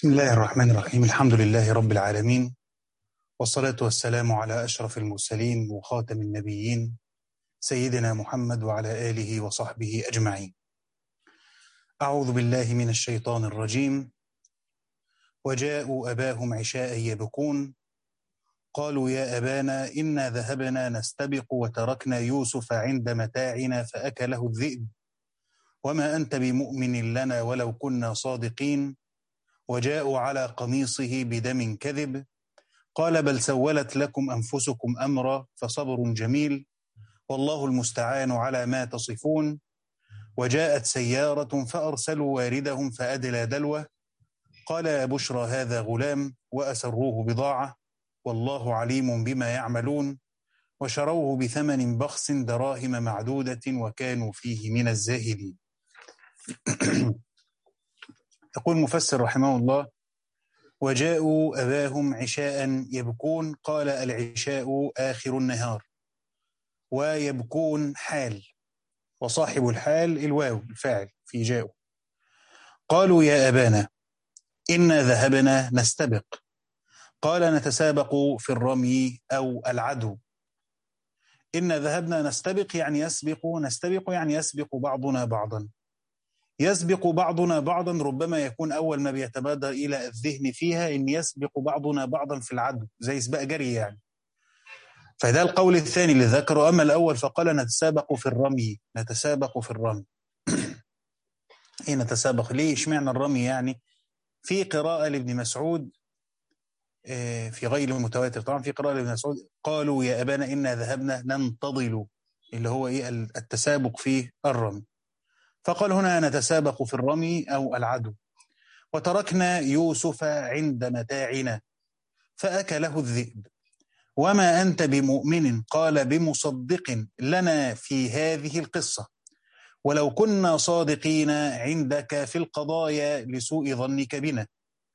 بسم الله الرحمن الرحيم الحمد لله رب العالمين والصلاة والسلام على أشرف المرسلين وخاتم النبيين سيدنا محمد وعلى آله وصحبه أجمعين أعوذ بالله من الشيطان الرجيم وجاءوا أباهم عشاء يبكون قالوا يا أبانا إنا ذهبنا نستبق وتركنا يوسف عند متاعنا فأكله الذئب وما أنت بمؤمن لنا ولو كنا صادقين وجاءوا على قميصه بدم كذب قال بل سولت لكم أنفسكم أمرا فصبر جميل والله المستعان على ما تصفون وجاءت سيارة فأرسلوا واردهم فأدلى دلوه قال يا بشرى هذا غلام وأسروه بضاعة والله عليم بما يعملون وشروه بثمن بخس دراهم معدودة وكانوا فيه من الزاهدين يقول المفسر رحمه الله وجاءوا أباهم عشاء يبكون قال العشاء آخر النهار ويبكون حال وصاحب الحال الواو الفاعل في جاءوا قالوا يا أبانا إنا ذهبنا نستبق قال نتسابق في الرمي أو العدو إن ذهبنا نستبق يعني يسبق نستبق يعني يسبق بعضنا بعضا يسبق بعضنا بعضا ربما يكون أول ما بيتبادر إلى الذهن فيها إن يسبق بعضنا بعضا في العدو زي سباق جري يعني فده القول الثاني اللي ذكره أما الأول فقال نتسابق في الرمي نتسابق في الرمي إيه نتسابق ليه اشمعنى الرمي يعني في قراءة لابن مسعود في غير المتواتر طبعا في قراءة لابن مسعود قالوا يا أبانا إنا ذهبنا ننتظل اللي هو إيه التسابق في الرمي فقال هنا نتسابق في الرمي أو العدو وتركنا يوسف عند متاعنا فأكله الذئب وما أنت بمؤمن قال بمصدق لنا في هذه القصة ولو كنا صادقين عندك في القضايا لسوء ظنك بنا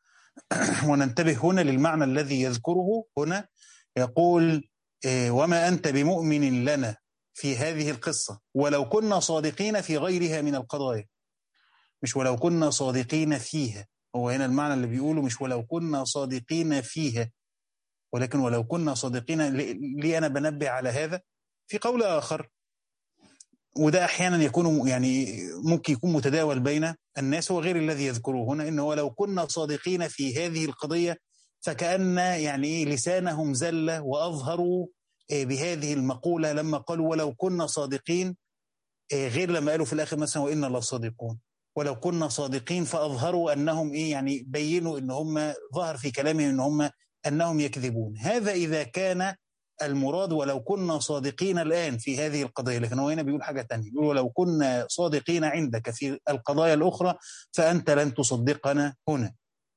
وننتبه هنا للمعنى الذي يذكره هنا يقول وما أنت بمؤمن لنا في هذه القصة ولو كنا صادقين في غيرها من القضايا مش ولو كنا صادقين فيها هو هنا المعنى اللي بيقوله مش ولو كنا صادقين فيها ولكن ولو كنا صادقين ليه أنا بنبه على هذا في قول آخر وده أحيانا يكون يعني ممكن يكون متداول بين الناس وغير الذي يذكره هنا إنه ولو كنا صادقين في هذه القضية فكأن يعني لسانهم زل وأظهروا بهذه المقولة لما قالوا ولو كنا صادقين غير لما قالوا في الآخر مثلا وإنا لصادقون ولو كنا صادقين فأظهروا أنهم إيه يعني بينوا أن هم ظهر في كلامهم أن هم أنهم يكذبون هذا إذا كان المراد ولو كنا صادقين الآن في هذه القضية لكن هو هنا بيقول حاجة تانية بيقول ولو كنا صادقين عندك في القضايا الأخرى فأنت لن تصدقنا هنا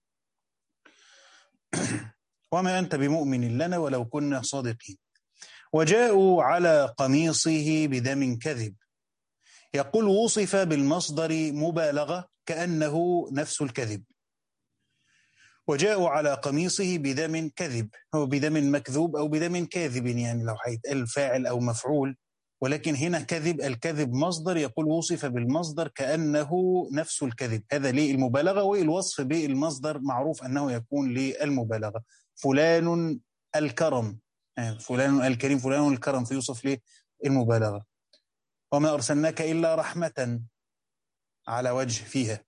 وما أنت بمؤمن لنا ولو كنا صادقين وجاءوا على قميصه بدم كذب يقول وصف بالمصدر مبالغة كأنه نفس الكذب وجاءوا على قميصه بدم كذب هو بدم مكذوب أو بدم كاذب يعني لو هيتقال فاعل أو مفعول ولكن هنا كذب الكذب مصدر يقول وصف بالمصدر كأنه نفس الكذب هذا للمبالغة والوصف بالمصدر معروف أنه يكون للمبالغة فلان الكرم فلان الكريم فلان الكرم فيوصف للمبالغة وما أرسلناك إلا رحمة على وجه فيها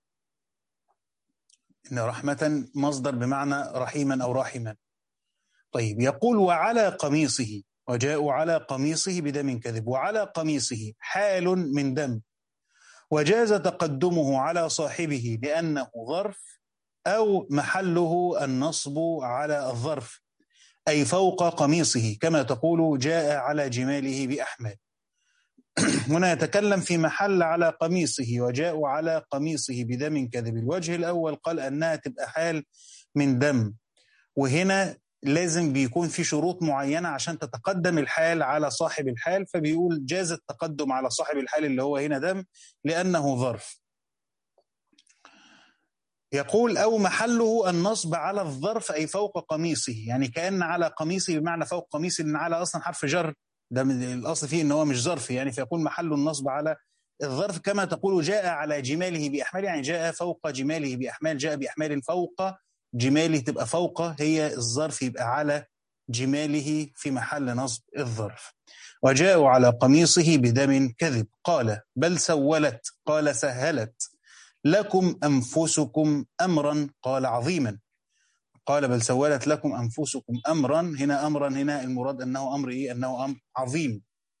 إن رحمة مصدر بمعنى رحيما أو راحما طيب يقول وعلى قميصه وجاءوا على قميصه بدم كذب وعلى قميصه حال من دم وجاز تقدمه على صاحبه لأنه ظرف أو محله النصب على الظرف أي فوق قميصه كما تقول جاء على جماله بأحمد هنا يتكلم في محل على قميصه وجاءوا على قميصه بدم كذب الوجه الأول قال أنها تبقى حال من دم وهنا لازم بيكون في شروط معينة عشان تتقدم الحال على صاحب الحال فبيقول جاز التقدم على صاحب الحال اللي هو هنا دم لأنه ظرف يقول أو محله النصب على الظرف أي فوق قميصه يعني كأن على قميصه بمعنى فوق قميصه إن على أصلا حرف جر ده الأصل فيه إن هو مش ظرف يعني فيكون محل النصب على الظرف كما تقول جاء على جماله بأحمال يعني جاء فوق جماله بأحمال جاء بأحمال فوق جماله تبقى فوق هي الظرف يبقى على جماله في محل نصب الظرف وجاءوا على قميصه بدم كذب قال بل سولت قال سهلت لكم أنفسكم أمرا قال عظيما قال بل سولت لكم أنفسكم أمرا هنا أمرا هنا المراد أنه أمر إيه أنه أمر عظيم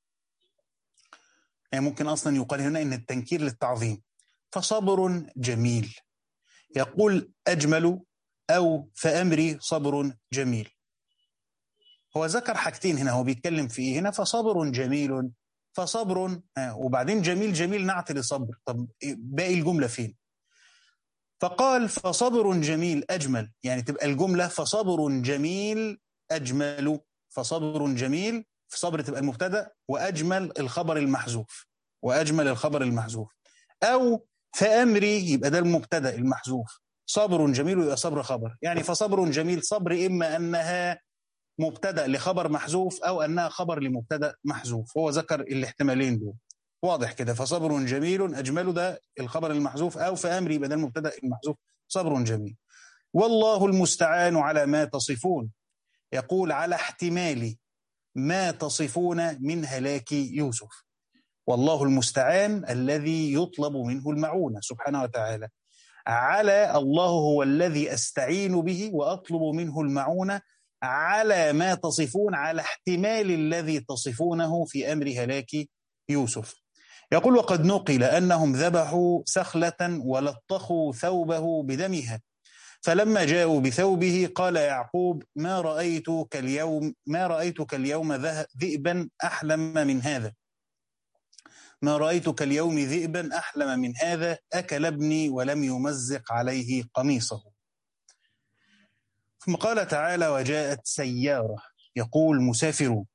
يعني ممكن أصلا يقال هنا إن التنكير للتعظيم فصبر جميل يقول أجمل أو فأمري صبر جميل هو ذكر حاجتين هنا هو بيتكلم في إيه هنا فصبر جميل فصبر وبعدين جميل جميل نعت لصبر طب باقي الجملة فين فقال فصبر جميل أجمل يعني تبقى الجملة فصبر جميل أجمل فصبر جميل في صبر تبقى المبتدا وأجمل الخبر المحذوف وأجمل الخبر المحذوف أو فأمري يبقى ده المبتدا المحذوف صبر جميل يبقى صبر خبر يعني فصبر جميل صبر إما أنها مبتدا لخبر محذوف أو أنها خبر لمبتدا محذوف هو ذكر الاحتمالين دول واضح كده فصبر جميل أجمل ده الخبر المحذوف أو فأمري يبقى ده المبتدا المحذوف صبر جميل والله المستعان على ما تصفون يقول على احتمال ما تصفون من هلاك يوسف والله المستعان الذي يطلب منه المعونة سبحانه وتعالى على الله هو الذي أستعين به وأطلب منه المعونة على ما تصفون على احتمال الذي تصفونه في أمر هلاك يوسف يقول وقد نقل أنهم ذبحوا سخلة ولطخوا ثوبه بدمها فلما جاءوا بثوبه قال يعقوب ما رأيت كاليوم ما رأيتك اليوم ذئبا أحلم من هذا ما رأيتك اليوم ذئبا أحلم من هذا أكل ابني ولم يمزق عليه قميصه ثم قال تعالى وجاءت سيارة يقول مسافرون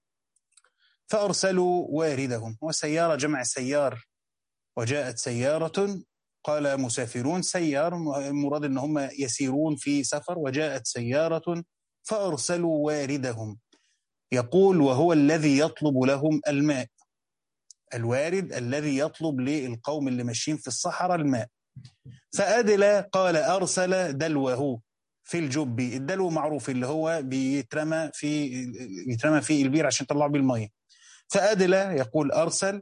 فأرسلوا واردهم وسيارة جمع سيار وجاءت سيارة قال مسافرون سيار مراد ان هم يسيرون في سفر وجاءت سيارة فأرسلوا واردهم يقول وهو الذي يطلب لهم الماء الوارد الذي يطلب للقوم اللي ماشيين في الصحراء الماء فأدل قال أرسل دلوه في الجب الدلو معروف اللي هو بيترمى في بيترمى في البير عشان يطلعوا بيه الميه فأدل يقول أرسل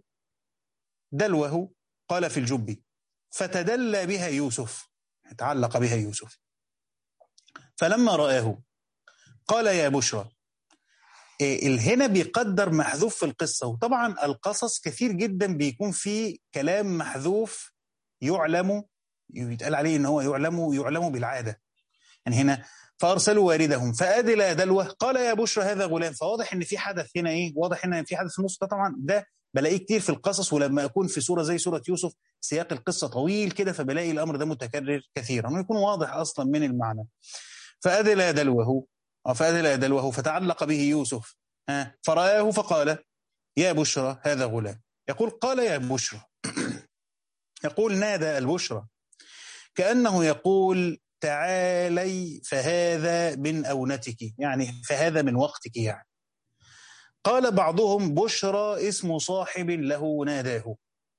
دلوه قال في الجب فتدلى بها يوسف تعلق بها يوسف فلما رآه قال يا بشرى هنا بيقدر محذوف في القصة وطبعا القصص كثير جدا بيكون فيه كلام محذوف يعلم يتقال عليه ان هو يعلم يعلم بالعادة يعني هنا فارسلوا واردهم فادل دلوه قال يا بشرى هذا غلام فواضح ان في حدث هنا ايه واضح ان في حدث في النص ده طبعا ده بلاقيه كتير في القصص ولما اكون في سوره زي سوره يوسف سياق القصه طويل كده فبلاقي الامر ده متكرر كثيرا ويكون واضح اصلا من المعنى فادل دلوه فادل دلوه فتعلق به يوسف فرآه فقال يا بشرى هذا غلام يقول قال يا بشرى يقول نادى البشرى كأنه يقول تعالي فهذا من أونتك يعني فهذا من وقتك يعني قال بعضهم بشرى اسم صاحب له ناداه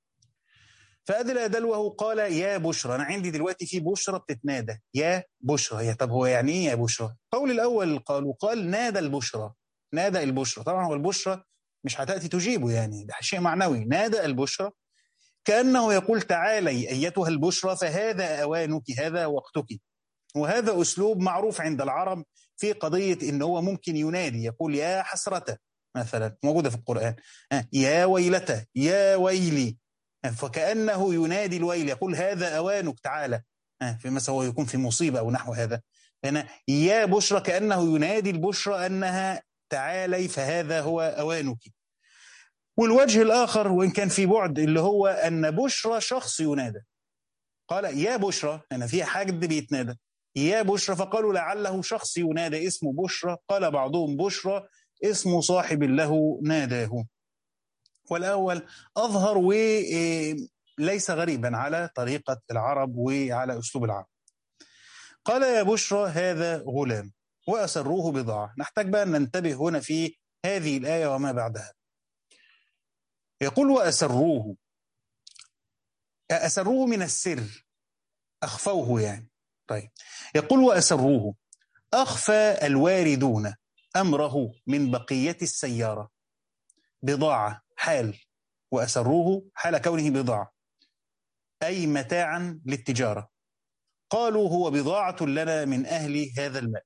فأدل دلوه قال يا بشرى أنا عندي دلوقتي في بشرى بتتنادى يا بشرى يا طب هو يعني إيه يا بشرى قول الأول قالوا قال نادى البشرى نادى البشرى طبعا هو البشرى مش هتأتي تجيبه يعني ده شيء معنوي نادى البشرى كأنه يقول تعالي أيتها البشرى فهذا أوانك هذا وقتك وهذا أسلوب معروف عند العرب في قضية إن هو ممكن ينادي يقول يا حسرة مثلا موجودة في القرآن يا ويلته يا ويلي فكأنه ينادي الويل يقول هذا أوانك تعالى في مثلا هو يكون في مصيبة أو نحو هذا هنا يا بشرى كأنه ينادي البشرى أنها تعالي فهذا هو أوانك والوجه الآخر وإن كان في بعد اللي هو أن بشرى شخص ينادى قال يا بشرى أنا في حد بيتنادى يا بشرى فقالوا لعله شخص ينادى اسمه بشرى قال بعضهم بشرى اسم صاحب له ناداه والأول أظهر وليس غريبا على طريقة العرب وعلى أسلوب العرب قال يا بشرى هذا غلام وأسروه بضاعة نحتاج بقى أن ننتبه هنا في هذه الآية وما بعدها يقول وأسروه أسروه من السر أخفوه يعني طيب يقول وأسروه أخفى الواردون أمره من بقية السيارة بضاعة حال وأسروه حال كونه بضاعة أي متاعا للتجارة قالوا هو بضاعة لنا من أهل هذا الماء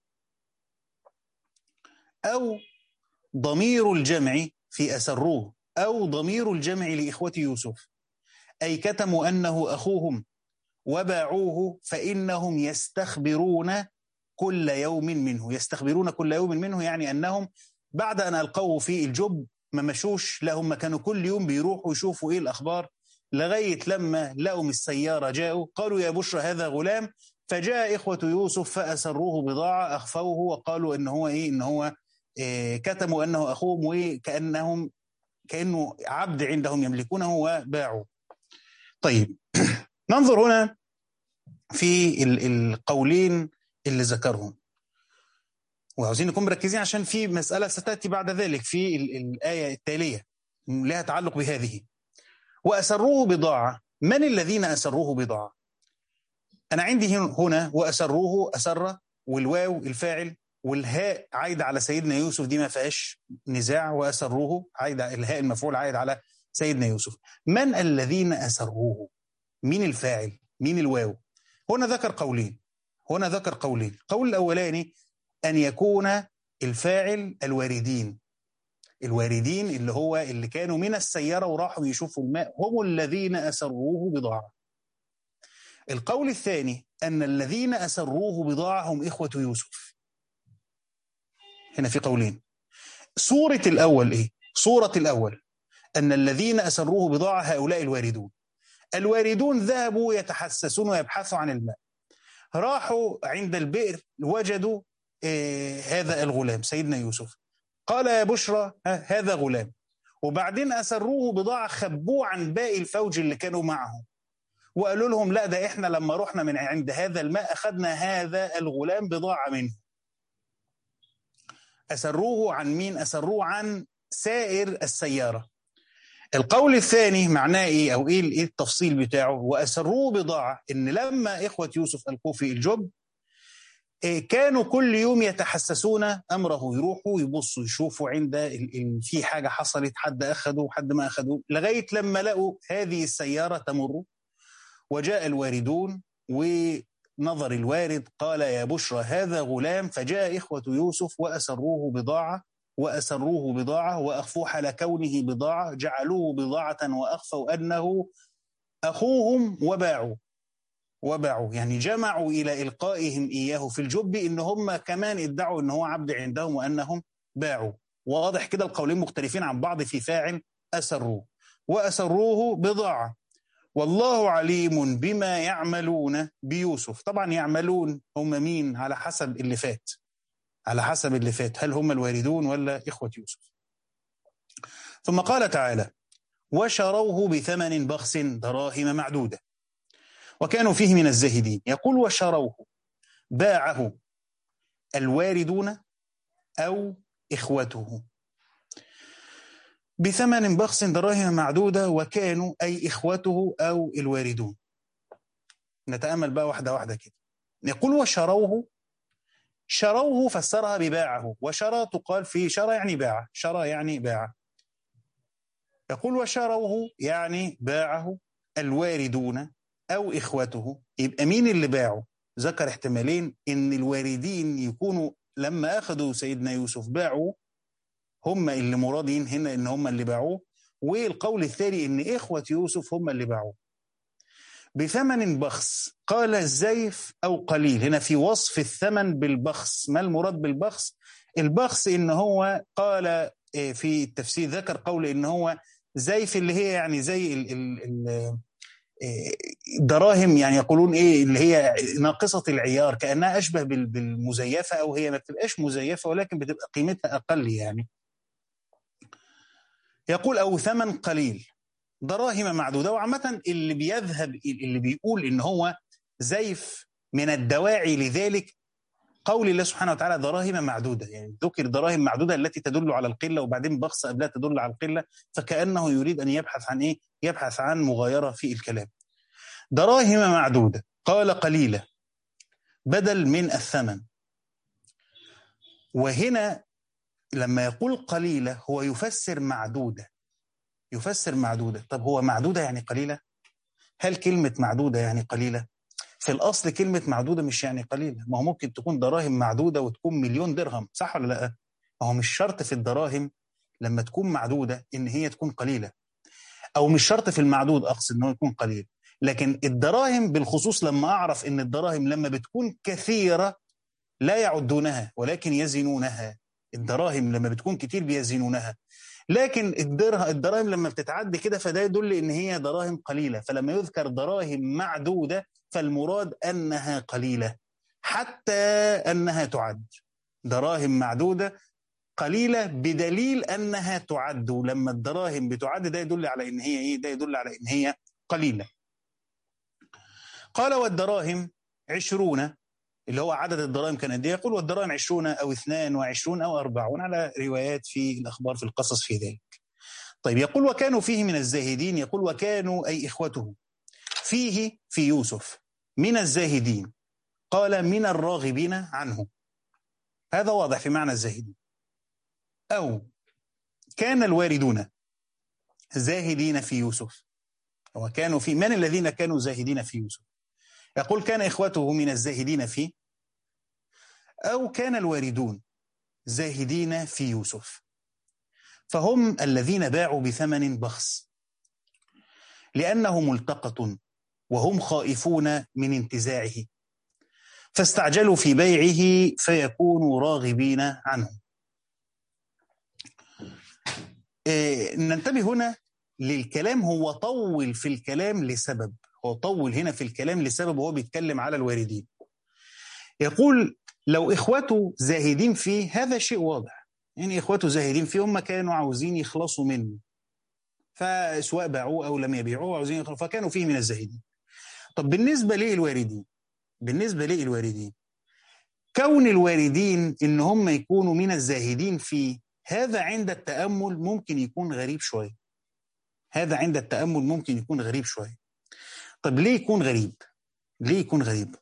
أو ضمير الجمع في أسروه أو ضمير الجمع لإخوة يوسف أي كتموا أنه أخوهم وباعوه فإنهم يستخبرون كل يوم منه يستخبرون كل يوم منه يعني أنهم بعد أن ألقوه في الجب ما مشوش لا هم كانوا كل يوم بيروحوا يشوفوا إيه الأخبار لغاية لما لقوا من السيارة جاءوا قالوا يا بشرى هذا غلام فجاء إخوة يوسف فأسروه بضاعة أخفوه وقالوا إن هو إيه إن هو إيه كتموا أنه أخوهم وكأنهم كأنه عبد عندهم يملكونه وباعوا طيب ننظر هنا في القولين اللي ذكرهم وعاوزين نكون مركزين عشان في مسألة ستأتي بعد ذلك في الآية التالية لها تعلق بهذه وأسروه بضاعة من الذين أسروه بضاعة أنا عندي هنا وأسروه أسر والواو الفاعل والهاء عايدة على سيدنا يوسف دي ما فيهاش نزاع وأسروه عايدة الهاء المفعول عايد على سيدنا يوسف من الذين أسروه مين الفاعل مين الواو هنا ذكر قولين هنا ذكر قولين القول الأولاني أن يكون الفاعل الواردين الواردين اللي هو اللي كانوا من السيارة وراحوا يشوفوا الماء هم الذين أسروه بضاعة القول الثاني أن الذين أسروه بضاعة هم إخوة يوسف هنا في قولين صورة الأول إيه؟ صورة الأول أن الذين أسروه بضاعة هؤلاء الواردون الواردون ذهبوا يتحسسون ويبحثوا عن الماء راحوا عند البئر وجدوا آه هذا الغلام سيدنا يوسف قال يا بشرى هذا غلام وبعدين أسروه بضاعة خبوه عن باقي الفوج اللي كانوا معه وقالوا لهم لا ده احنا لما رحنا من عند هذا الماء أخذنا هذا الغلام بضاعة منه أسروه عن مين؟ أسروه عن سائر السيارة القول الثاني معناه ايه او ايه التفصيل بتاعه واسروه بضاعه ان لما اخوه يوسف القوه في الجب كانوا كل يوم يتحسسون امره يروحوا يبصوا يشوفوا عند في حاجه حصلت حد اخذه حد ما اخذه لغايه لما لقوا هذه السياره تمر وجاء الواردون ونظر الوارد قال يا بشرى هذا غلام فجاء اخوه يوسف واسروه بضاعه وأسروه بضاعة وأخفوا حال كونه بضاعة جعلوه بضاعة وأخفوا أنه أخوهم وباعوا وباعوا يعني جمعوا إلى إلقائهم إياه في الجب إن هم كمان ادعوا إن هو عبد عندهم وأنهم باعوا واضح كده القولين مختلفين عن بعض في فاعل أسروه وأسروه بضاعة والله عليم بما يعملون بيوسف طبعا يعملون هم مين على حسب اللي فات على حسب اللي فات هل هم الواردون ولا إخوة يوسف ثم قال تعالى وشروه بثمن بخس دراهم معدودة وكانوا فيه من الزاهدين يقول وشروه باعه الواردون أو إخوته بثمن بخس دراهم معدودة وكانوا أي إخوته أو الواردون نتأمل بقى واحدة واحدة كده يقول وشروه شروه فسرها بباعه وشرى تقال في شرى يعني باع شرى يعني باع يقول وشروه يعني باعه الواردون أو إخوته يبقى مين اللي باعه ذكر احتمالين إن الواردين يكونوا لما أخذوا سيدنا يوسف باعوا هم اللي مرادين هنا إن هم اللي باعوه والقول الثاني إن إخوة يوسف هم اللي باعوه بثمن بخس قال الزيف أو قليل هنا في وصف الثمن بالبخس ما المراد بالبخس البخس إن هو قال في التفسير ذكر قول إن هو زيف اللي هي يعني زي ال ال ال دراهم يعني يقولون ايه اللي هي ناقصه العيار كانها اشبه بالمزيفه او هي ما بتبقاش مزيفه ولكن بتبقى قيمتها اقل يعني يقول او ثمن قليل دراهم معدوده وعامه اللي بيذهب اللي بيقول ان هو زيف من الدواعي لذلك قول الله سبحانه وتعالى دراهم معدوده يعني ذكر دراهم معدوده التي تدل على القله وبعدين بخس قبلها تدل على القله فكانه يريد ان يبحث عن ايه؟ يبحث عن مغايره في الكلام. دراهم معدوده قال قليله بدل من الثمن وهنا لما يقول قليلة هو يفسر معدودة يفسر معدودة طب هو معدودة يعني قليلة هل كلمة معدودة يعني قليلة في الأصل كلمة معدودة مش يعني قليلة ما هو ممكن تكون دراهم معدودة وتكون مليون درهم صح ولا لا ما هو مش شرط في الدراهم لما تكون معدودة إن هي تكون قليلة أو مش شرط في المعدود أقصد إنه يكون قليل لكن الدراهم بالخصوص لما أعرف إن الدراهم لما بتكون كثيرة لا يعدونها ولكن يزنونها الدراهم لما بتكون كتير بيزنونها لكن الدراهم لما بتتعد كده فده يدل ان هي دراهم قليله فلما يذكر دراهم معدوده فالمراد انها قليله حتى انها تعد دراهم معدوده قليله بدليل انها تعد ولما الدراهم بتعد ده يدل على ان هي ايه ده يدل على ان هي قليله قال والدراهم عشرون اللي هو عدد الدراهم كان قد يقول والدراهم عشرون أو اثنان وعشرون أو أربعون على روايات في الأخبار في القصص في ذلك طيب يقول وكانوا فيه من الزاهدين يقول وكانوا أي إخوته فيه في يوسف من الزاهدين قال من الراغبين عنه هذا واضح في معنى الزاهدين أو كان الواردون زاهدين في يوسف وكانوا في من الذين كانوا زاهدين في يوسف يقول كان إخوته من الزاهدين فيه أو كان الواردون زاهدين في يوسف فهم الذين باعوا بثمن بخس لأنه ملتقط وهم خائفون من انتزاعه فاستعجلوا في بيعه فيكونوا راغبين عنه إيه ننتبه هنا للكلام هو طول في الكلام لسبب هو طول هنا في الكلام لسبب وهو بيتكلم على الواردين يقول لو إخوته زاهدين فيه هذا شيء واضح يعني إخوته زاهدين فيه هم كانوا عاوزين يخلصوا منه فسواء باعوه أو لم يبيعوه عاوزين يخلصوا فكانوا فيه من الزاهدين طب بالنسبة للواردين بالنسبة للواردين كون الواردين إن هم يكونوا من الزاهدين فيه هذا عند التأمل ممكن يكون غريب شوية هذا عند التأمل ممكن يكون غريب شوية طب ليه يكون غريب ليه يكون غريب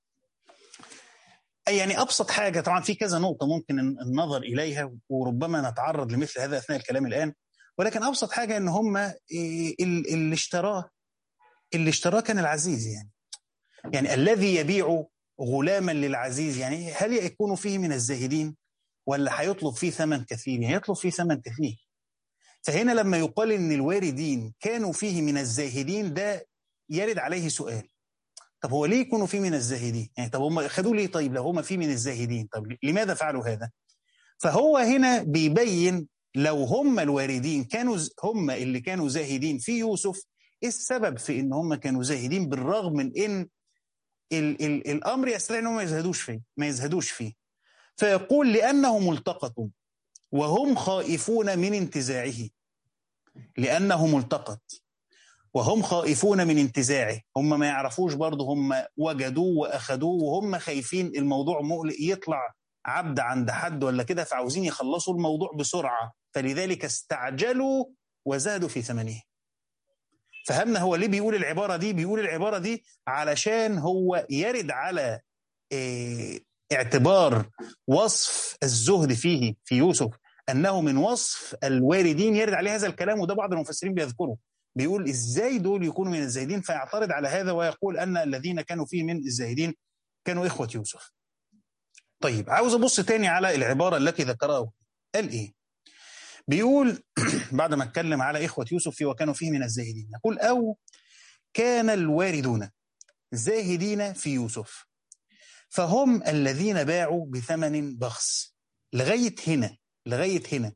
يعني ابسط حاجه طبعا في كذا نقطه ممكن النظر اليها وربما نتعرض لمثل هذا اثناء الكلام الان ولكن ابسط حاجه ان هم اللي اشتراه اللي اشتراه كان العزيز يعني يعني الذي يبيع غلاما للعزيز يعني هل يكون فيه من الزاهدين ولا هيطلب فيه ثمن كثير يعني يطلب فيه ثمن كثير فهنا لما يقال ان الواردين كانوا فيه من الزاهدين ده يرد عليه سؤال طب هو ليه يكونوا فيه من الزاهدين يعني طب هم خدوا ليه طيب لو هم فيه من الزاهدين طب لماذا فعلوا هذا فهو هنا بيبين لو هم الواردين كانوا هم اللي كانوا زاهدين في يوسف ايه السبب في ان هم كانوا زاهدين بالرغم من ان ال ال الامر يستطيع انهم ما يزهدوش فيه ما يزهدوش فيه فيقول لانه ملتقط وهم خائفون من انتزاعه لانه ملتقط وهم خائفون من انتزاعه هم ما يعرفوش برضه هم وجدوه واخدوه وهم خايفين الموضوع مقلق يطلع عبد عند حد ولا كده فعاوزين يخلصوا الموضوع بسرعه فلذلك استعجلوا وزادوا في ثمنه فهمنا هو ليه بيقول العباره دي بيقول العباره دي علشان هو يرد على إيه اعتبار وصف الزهد فيه في يوسف انه من وصف الواردين يرد عليه هذا الكلام وده بعض المفسرين بيذكره بيقول ازاي دول يكونوا من الزاهدين فيعترض على هذا ويقول ان الذين كانوا فيه من الزاهدين كانوا اخوه يوسف. طيب عاوز ابص تاني على العباره التي ذكرها قال ايه؟ بيقول بعد ما اتكلم على اخوه يوسف فيه وكانوا فيه من الزاهدين يقول او كان الواردون زاهدين في يوسف فهم الذين باعوا بثمن بخس لغايه هنا لغايه هنا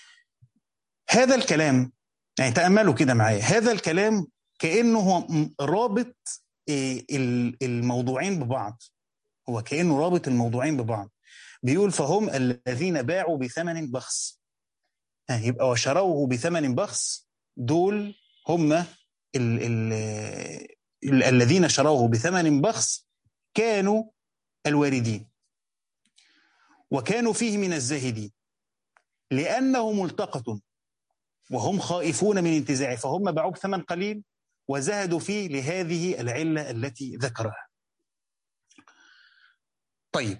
هذا الكلام يعني تأملوا كده معايا هذا الكلام كأنه هو رابط الموضوعين ببعض هو كأنه رابط الموضوعين ببعض بيقول فهم الذين باعوا بثمن بخس يبقى وشروه بثمن بخس دول هم ال ال ال الذين شروه بثمن بخس كانوا الواردين وكانوا فيه من الزاهدين لأنه ملتقط وهم خائفون من انتزاعه فهم باعوه بثمن قليل وزهدوا فيه لهذه العلة التي ذكرها طيب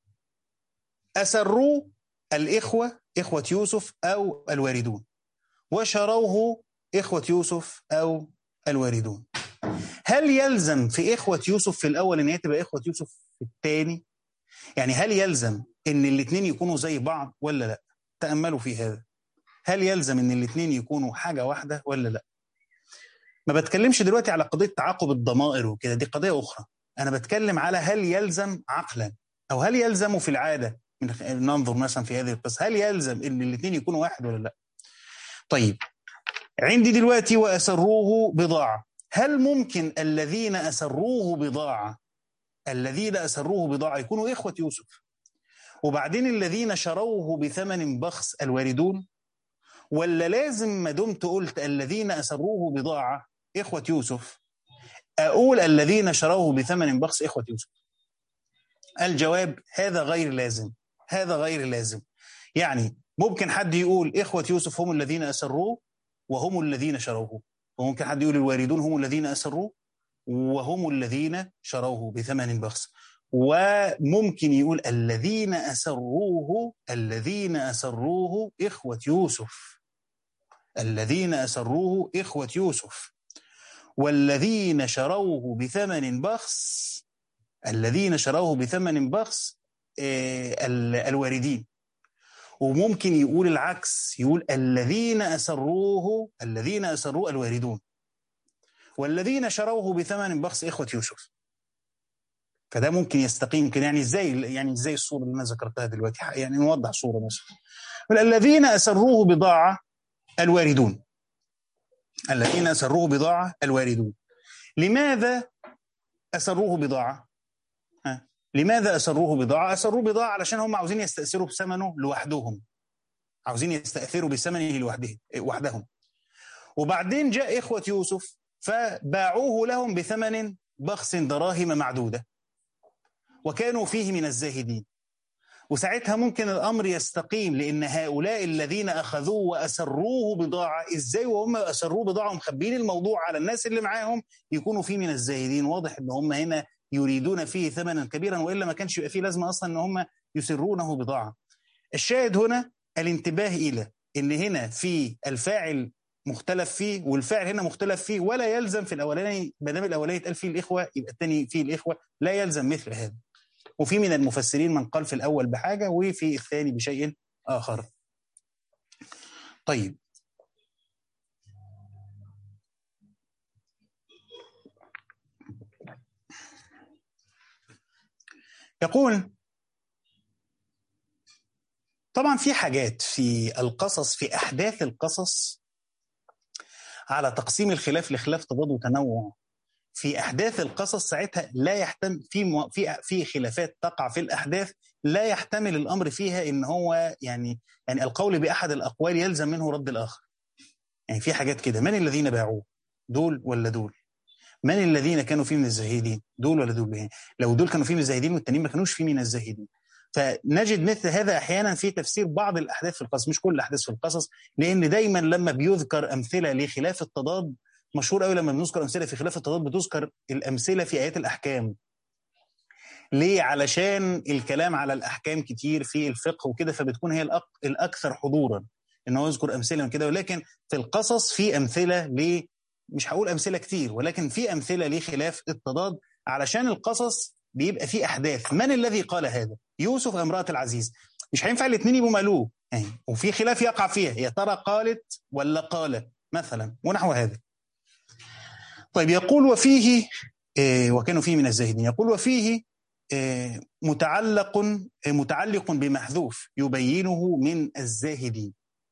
أسروا الإخوة إخوة يوسف أو الواردون وشروه إخوة يوسف أو الواردون هل يلزم في إخوة يوسف في الأول إن هي تبقى إخوة يوسف في الثاني يعني هل يلزم إن الاثنين يكونوا زي بعض ولا لا تأملوا في هذا هل يلزم إن الاثنين يكونوا حاجة واحدة ولا لا ما بتكلمش دلوقتي على قضية تعاقب الضمائر وكده دي قضية أخرى أنا بتكلم على هل يلزم عقلا أو هل يلزم في العادة من ننظر مثلا في هذه القصة هل يلزم ان الاثنين يكونوا واحد ولا لا طيب عندي دلوقتي وأسروه بضاعة هل ممكن الذين أسروه بضاعة الذين أسروه بضاعة يكونوا إخوة يوسف وبعدين الذين شروه بثمن بخس الواردون ولا لازم ما دمت قلت الذين أسروه بضاعة إخوة يوسف أقول الذين شروه بثمن بخس إخوة يوسف الجواب هذا غير لازم هذا غير لازم يعني ممكن حد يقول إخوة يوسف هم الذين أسروه وهم الذين شروه وممكن حد يقول الواردون هم الذين أسروه وهم الذين شروه بثمن بخس وممكن يقول الذين أسروه الذين أسروه إخوة يوسف الذين أسروه إخوة يوسف والذين شروه بثمن بخس الذين شروه بثمن بخس الواردين وممكن يقول العكس يقول الذين أسروه الذين أسروه الواردون والذين شروه بثمن بخس إخوة يوسف فده ممكن يستقيم كده يعني ازاي يعني ازاي الصوره اللي انا ذكرتها دلوقتي يعني نوضح صوره مثلا الذين اسروه بضاعه الواردون الذين اسروه بضاعه الواردون لماذا اسروه بضاعه ها؟ لماذا اسروه بضاعه اسروه بضاعه علشان هم عاوزين يستاثروا بثمنه لوحدهم عاوزين يستاثروا بثمنه لوحده وحدهم وبعدين جاء اخوه يوسف فباعوه لهم بثمن بخس دراهم معدوده وكانوا فيه من الزاهدين وساعتها ممكن الامر يستقيم لان هؤلاء الذين اخذوه واسروه بضاعه ازاي وهم اسروه بضاعه ومخبين الموضوع على الناس اللي معاهم يكونوا فيه من الزاهدين واضح ان هم هنا يريدون فيه ثمنا كبيرا والا ما كانش يبقى فيه لازمه اصلا ان هم يسرونه بضاعه. الشاهد هنا الانتباه الى ان هنا في الفاعل مختلف فيه والفاعل هنا مختلف فيه ولا يلزم في الاولاني ما دام الاولاني اتقال فيه الاخوه يبقى الثاني فيه الاخوه لا يلزم مثل هذا. وفي من المفسرين من قال في الأول بحاجة وفي الثاني بشيء آخر طيب يقول طبعا في حاجات في القصص في أحداث القصص على تقسيم الخلاف لخلاف تضاد وتنوع في احداث القصص ساعتها لا يحتمل في مو... في في خلافات تقع في الاحداث لا يحتمل الامر فيها ان هو يعني يعني القول باحد الاقوال يلزم منه رد الاخر. يعني في حاجات كده من الذين باعوه؟ دول ولا دول؟ من الذين كانوا فيه من الزاهدين؟ دول ولا دول؟ يعني لو دول كانوا فيه من الزاهدين والتانيين ما كانوش فيه من الزاهدين. فنجد مثل هذا احيانا في تفسير بعض الاحداث في القصص مش كل الاحداث في القصص لان دايما لما بيذكر امثله لخلاف التضاد مشهور قوي لما بنذكر امثله في خلاف التضاد بتذكر الامثله في ايات الاحكام ليه علشان الكلام على الاحكام كتير في الفقه وكده فبتكون هي الأك... الاكثر حضورا ان هو يذكر امثله من كده ولكن في القصص في امثله ل مش هقول امثله كتير ولكن في امثله لخلاف التضاد علشان القصص بيبقى فيه احداث من الذي قال هذا يوسف امراه العزيز مش هينفع الاثنين يبقوا مالوه يعني وفي خلاف يقع فيها يا ترى قالت ولا قال مثلا ونحو هذا طيب يقول وفيه وكانوا فيه من الزاهدين يقول وفيه متعلق متعلق بمحذوف يبينه من الزاهدين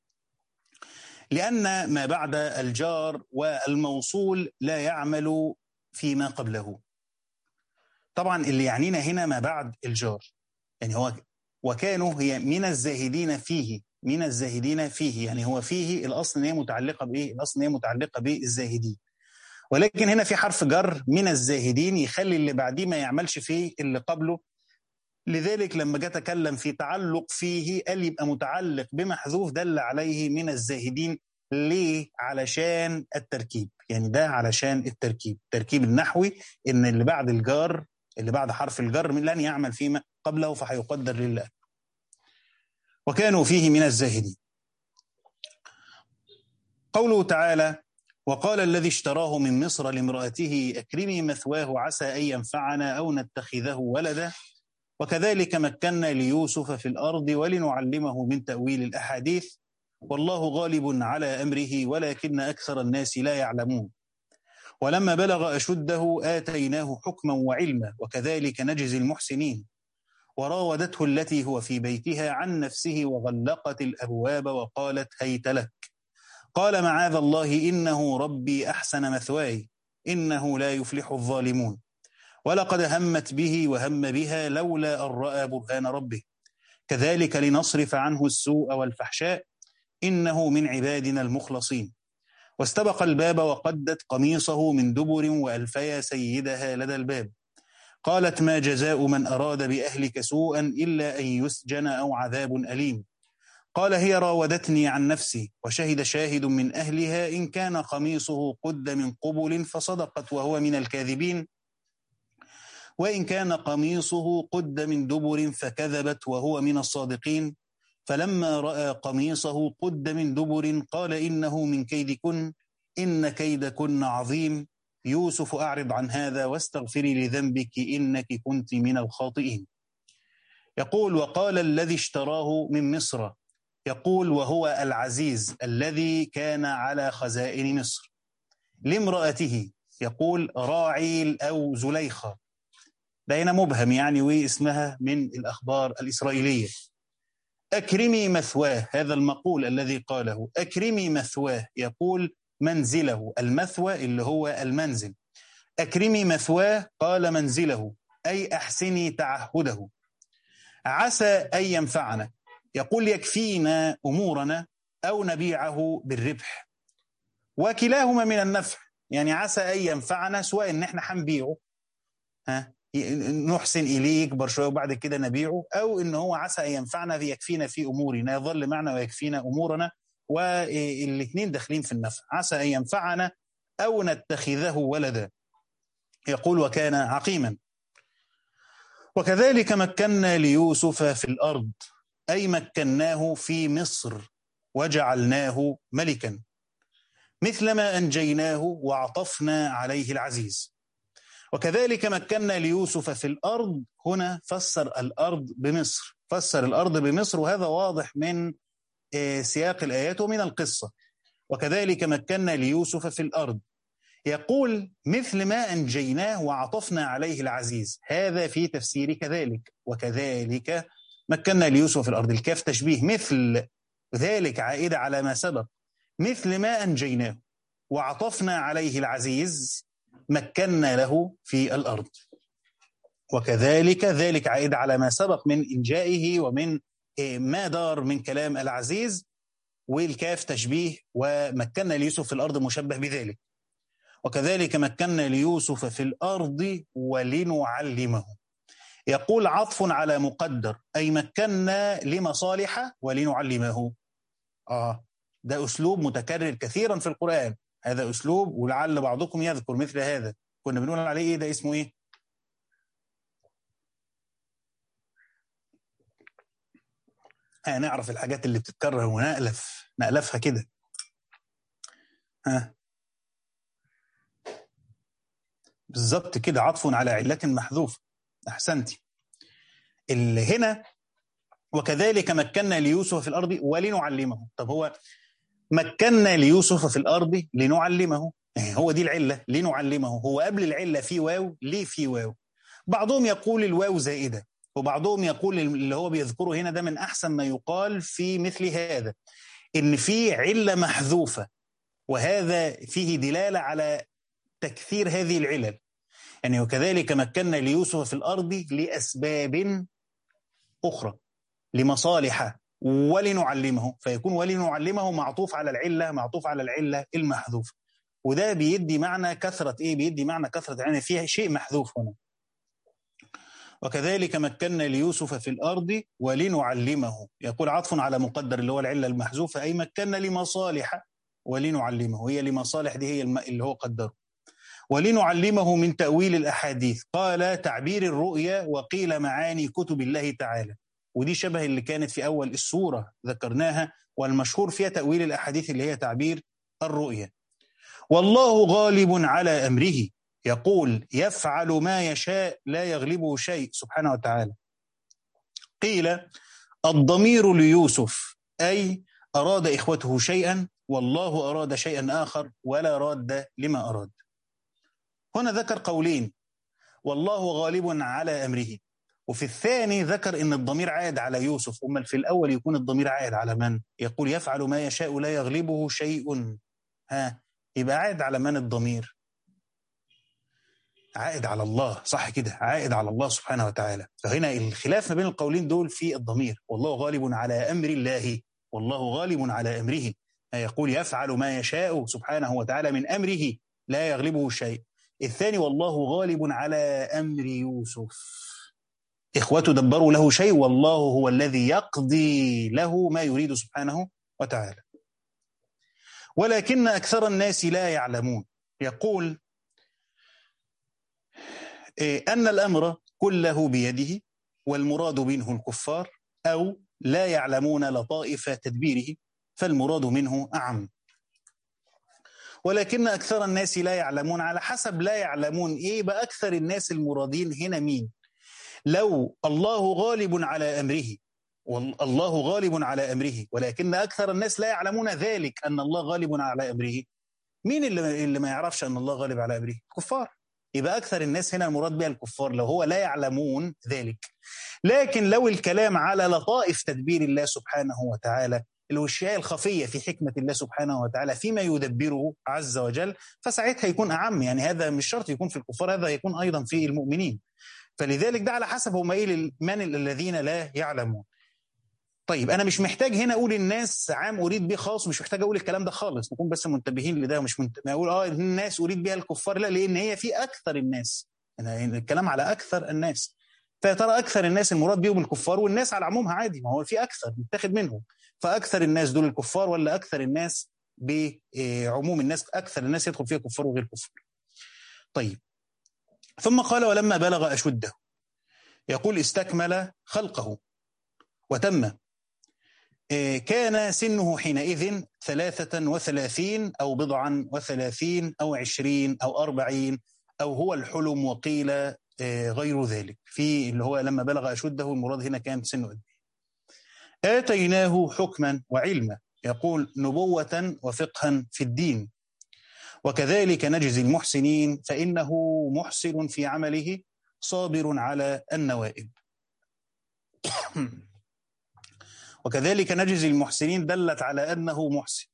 لأن ما بعد الجار والموصول لا يعمل فيما قبله طبعا اللي يعنينا هنا ما بعد الجار يعني هو وكانوا هي من الزاهدين فيه من الزاهدين فيه يعني هو فيه الأصل ان هي متعلقة بإيه؟ الأصل ان هي متعلقة بالزاهدين ولكن هنا في حرف جر من الزاهدين يخلي اللي بعديه ما يعملش فيه اللي قبله لذلك لما جه تكلم في تعلق فيه قال يبقى متعلق بمحذوف دل عليه من الزاهدين ليه؟ علشان التركيب يعني ده علشان التركيب التركيب النحوي ان اللي بعد الجار اللي بعد حرف الجر لن يعمل فيما قبله فهيقدر لله وكانوا فيه من الزاهدين قوله تعالى وقال الذي اشتراه من مصر لامرأته أكرمي مثواه عسى أن ينفعنا أو نتخذه ولدا وكذلك مكنا ليوسف في الأرض ولنعلمه من تأويل الأحاديث والله غالب على أمره ولكن أكثر الناس لا يعلمون ولما بلغ أشده آتيناه حكما وعلما وكذلك نجزي المحسنين وراودته التي هو في بيتها عن نفسه وغلقت الأبواب وقالت هيت لك قال معاذ الله إنه ربي أحسن مثواي إنه لا يفلح الظالمون ولقد همت به وهم بها لولا أن رأى برهان ربه كذلك لنصرف عنه السوء والفحشاء إنه من عبادنا المخلصين واستبق الباب وقدت قميصه من دبر وألفيا سيدها لدى الباب قالت ما جزاء من أراد بأهلك سوءا إلا أن يسجن أو عذاب أليم قال هي راودتني عن نفسي وشهد شاهد من أهلها إن كان قميصه قد من قبل فصدقت وهو من الكاذبين وإن كان قميصه قد من دبر فكذبت وهو من الصادقين فلما رأى قميصه قد من دبر قال إنه من كيدكن إن كيدكن عظيم يوسف أعرض عن هذا واستغفري لذنبك إنك كنت من الخاطئين يقول وقال الذي اشتراه من مصر يقول وهو العزيز الذي كان على خزائن مصر لامرأته يقول راعيل أو زليخة ده هنا مبهم يعني واسمها من الأخبار الإسرائيلية أكرمي مثواه هذا المقول الذي قاله أكرمي مثواه يقول منزله المثوى اللي هو المنزل أكرمي مثواه قال منزله أي أحسني تعهده عسى أن ينفعنا يقول يكفينا أمورنا أو نبيعه بالربح وكلاهما من النفع يعني عسى أن ينفعنا سواء إن إحنا هنبيعه ها نحسن إليه يكبر شوية وبعد كده نبيعه أو إن هو عسى أن ينفعنا يكفينا في أمورنا يظل معنا ويكفينا أمورنا والاثنين داخلين في النفع عسى أن ينفعنا أو نتخذه ولدا يقول وكان عقيما وكذلك مكنا ليوسف في الأرض أي مكناه في مصر وجعلناه ملكا مثلما أنجيناه وعطفنا عليه العزيز وكذلك مكنا ليوسف في الأرض هنا فسر الأرض بمصر فسر الأرض بمصر وهذا واضح من سياق الآيات ومن القصة وكذلك مكنا ليوسف في الأرض يقول مثل ما أنجيناه وعطفنا عليه العزيز هذا في تفسير كذلك وكذلك مكنا ليوسف في الأرض الكاف تشبيه مثل ذلك عائدة على ما سبق مثل ما أنجيناه وعطفنا عليه العزيز مكنا له في الأرض وكذلك ذلك عائد على ما سبق من إنجائه ومن ما دار من كلام العزيز والكاف تشبيه ومكنا ليوسف في الأرض مشبه بذلك وكذلك مكنا ليوسف في الأرض ولنعلمه يقول عطف على مقدر أي مكنا لمصالح ولنعلمه آه ده أسلوب متكرر كثيرا في القرآن هذا أسلوب ولعل بعضكم يذكر مثل هذا كنا بنقول عليه إيه ده اسمه إيه هنعرف الحاجات اللي بتتكرر ونألف نألفها كده ها بالظبط كده عطف على علة محذوفة أحسنتي اللي هنا وكذلك مكنا ليوسف في الأرض ولنعلمه طب هو مكنا ليوسف في الأرض لنعلمه هو دي العلة لنعلمه هو قبل العلة في واو ليه في واو بعضهم يقول الواو زائدة وبعضهم يقول اللي هو بيذكره هنا ده من أحسن ما يقال في مثل هذا إن في علة محذوفة وهذا فيه دلالة على تكثير هذه العلل يعني وكذلك مكنا ليوسف في الأرض لأسباب أخرى لمصالح ولنعلمه فيكون ولنعلمه معطوف على العلة معطوف على العلة المحذوفة وده بيدي معنى كثرة إيه بيدي معنى كثرة يعني فيها شيء محذوف هنا وكذلك مكنا ليوسف في الأرض ولنعلمه يقول عطف على مقدر اللي هو العلة المحذوفة أي مكنا لمصالح ولنعلمه هي لمصالح دي هي اللي هو قدره ولنعلمه من تأويل الأحاديث قال تعبير الرؤيا وقيل معاني كتب الله تعالى ودي شبه اللي كانت في أول السورة ذكرناها والمشهور فيها تأويل الأحاديث اللي هي تعبير الرؤيا والله غالب على أمره يقول يفعل ما يشاء لا يغلبه شيء سبحانه وتعالى قيل الضمير ليوسف أي أراد إخوته شيئا والله أراد شيئا آخر ولا راد لما أراد هنا ذكر قولين والله غالب على أمره وفي الثاني ذكر ان الضمير عائد على يوسف اما في الاول يكون الضمير عائد على من يقول يفعل ما يشاء لا يغلبه شيء ها يبقى عائد على من الضمير عائد على الله صح كده عائد على الله سبحانه وتعالى فهنا الخلاف ما بين القولين دول في الضمير والله غالب على امر الله والله غالب على امره يقول يفعل ما يشاء سبحانه وتعالى من امره لا يغلبه شيء الثاني والله غالب على امر يوسف إخوته دبروا له شيء والله هو الذي يقضي له ما يريد سبحانه وتعالى ولكن أكثر الناس لا يعلمون يقول أن الأمر كله بيده والمراد منه الكفار أو لا يعلمون لطائف تدبيره فالمراد منه أعم ولكن أكثر الناس لا يعلمون على حسب لا يعلمون إيه بقى أكثر الناس المرادين هنا مين لو الله غالب على امره والله غالب على امره ولكن اكثر الناس لا يعلمون ذلك ان الله غالب على امره مين اللي اللي ما يعرفش ان الله غالب على امره الكفار يبقى اكثر الناس هنا المراد بها الكفار لو هو لا يعلمون ذلك لكن لو الكلام على لطائف تدبير الله سبحانه وتعالى الاشياء الخفيه في حكمه الله سبحانه وتعالى فيما يدبره عز وجل فساعتها يكون اعم يعني هذا مش شرط يكون في الكفار هذا يكون ايضا في المؤمنين فلذلك ده على حسب هم ايه من الذين لا يعلمون طيب انا مش محتاج هنا اقول الناس عام اريد به خاص مش محتاج اقول الكلام ده خالص نكون بس منتبهين لده ومش منت... ما اقول اه الناس اريد بها الكفار لا لان هي في اكثر الناس يعني الكلام على اكثر الناس فيا ترى اكثر الناس المراد بهم الكفار والناس على عمومها عادي ما هو في اكثر متاخد منهم فاكثر الناس دول الكفار ولا اكثر الناس بعموم الناس اكثر الناس يدخل فيها كفار وغير كفار طيب ثم قال ولما بلغ أشده يقول استكمل خلقه وتم كان سنه حينئذ ثلاثة وثلاثين أو بضعا وثلاثين أو عشرين أو أربعين أو هو الحلم وقيل غير ذلك في اللي هو لما بلغ أشده المراد هنا كان سنه قد آتيناه حكما وعلما يقول نبوة وفقها في الدين وكذلك نجزي المحسنين فإنه محسن في عمله صابر على النوائب وكذلك نجزي المحسنين دلت على أنه محسن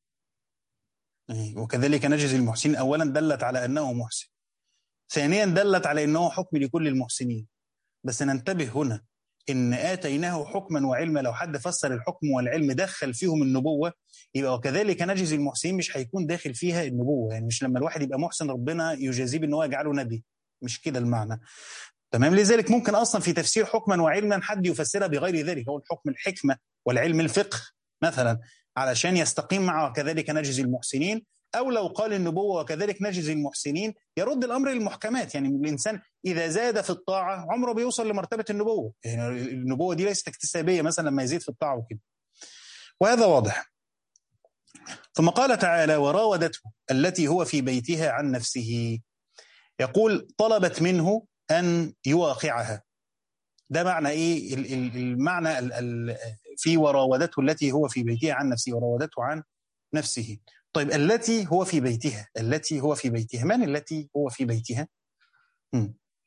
وكذلك نجزي المحسنين أولا دلت على أنه محسن ثانيا دلت على أنه حكم لكل المحسنين بس ننتبه هنا إن آتيناه حكما وعلما لو حد فسر الحكم والعلم دخل فيهم النبوة يبقى وكذلك نجزي المحسنين مش هيكون داخل فيها النبوة يعني مش لما الواحد يبقى محسن ربنا يجازيه بأن هو يجعله نبي مش كده المعنى تمام لذلك ممكن أصلا في تفسير حكما وعلما حد يفسرها بغير ذلك هو الحكم الحكمة والعلم الفقه مثلا علشان يستقيم معه وكذلك نجزي المحسنين أو لو قال النبوة وكذلك نجزي المحسنين يرد الأمر للمحكمات يعني الإنسان إذا زاد في الطاعة عمره بيوصل لمرتبة النبوة يعني النبوة دي ليست اكتسابية مثلا لما يزيد في الطاعة وكده وهذا واضح ثم قال تعالى وراودته التي هو في بيتها عن نفسه يقول طلبت منه أن يواقعها ده معنى إيه المعنى في وراودته التي هو في بيتها عن نفسه وراودته عن نفسه طيب التي هو في بيتها التي هو في بيتها من التي هو في بيتها م.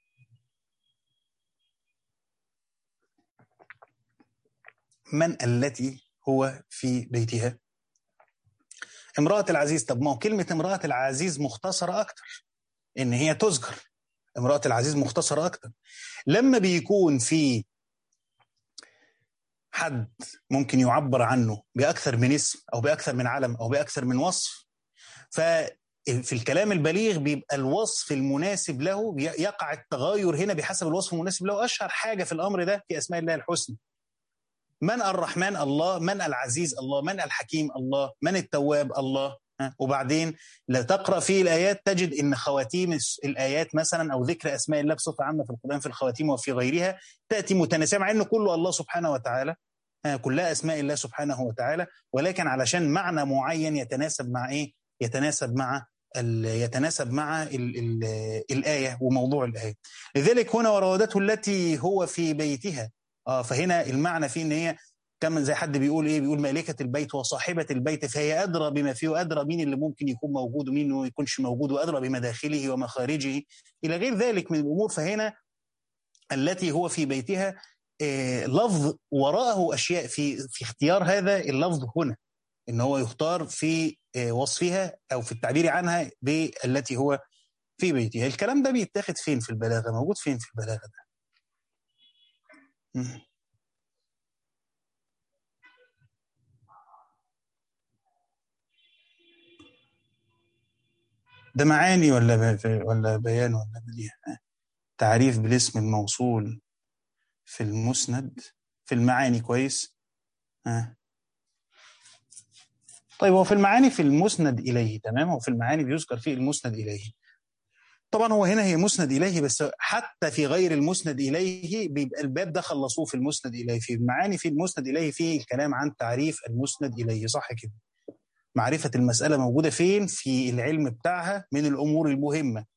من التي هو في بيتها امرأة العزيز طب ما هو كلمة امرأة العزيز مختصرة أكتر إن هي تذكر امرأة العزيز مختصرة أكتر لما بيكون في حد ممكن يعبر عنه بأكثر من اسم أو بأكثر من علم أو بأكثر من وصف ففي الكلام البليغ بيبقى الوصف المناسب له يقع التغير هنا بحسب الوصف المناسب له أشهر حاجة في الأمر ده في أسماء الله الحسنى من الرحمن الله من العزيز الله من الحكيم الله من التواب الله وبعدين لا تقرأ فيه الآيات تجد إن خواتيم الآيات مثلا أو ذكر أسماء الله بصفة عامة في القرآن في الخواتيم وفي غيرها تأتي متناسبة مع إنه كله الله سبحانه وتعالى كلها أسماء الله سبحانه وتعالى ولكن علشان معنى معين يتناسب مع إيه؟ يتناسب مع يتناسب مع ال ال الآية وموضوع الآية لذلك هنا وراودته التي هو في بيتها آه فهنا المعنى فيه إن هي كما زي حد بيقول ايه بيقول مالكه البيت وصاحبه البيت فهي ادرى بما فيه وادرى مين اللي ممكن يكون موجود ومين ما يكونش موجود وادرى بمداخله ومخارجه الى غير ذلك من الامور فهنا التي هو في بيتها آه لفظ وراءه اشياء في في اختيار هذا اللفظ هنا ان هو يختار في آه وصفها او في التعبير عنها بالتي هو في بيتها الكلام ده بيتاخد فين في البلاغه موجود فين في البلاغه ده م. ده معاني ولا ولا بيان ولا بديع تعريف بالاسم الموصول في المسند في المعاني كويس ها طيب هو في المعاني في المسند إليه تمام هو في المعاني بيذكر فيه المسند إليه طبعا هو هنا هي مسند إليه بس حتى في غير المسند إليه بيبقى الباب ده خلصوه في المسند إليه في المعاني في المسند إليه فيه الكلام عن تعريف المسند إليه صح كده معرفة المسألة موجودة فين في العلم بتاعها من الأمور المهمة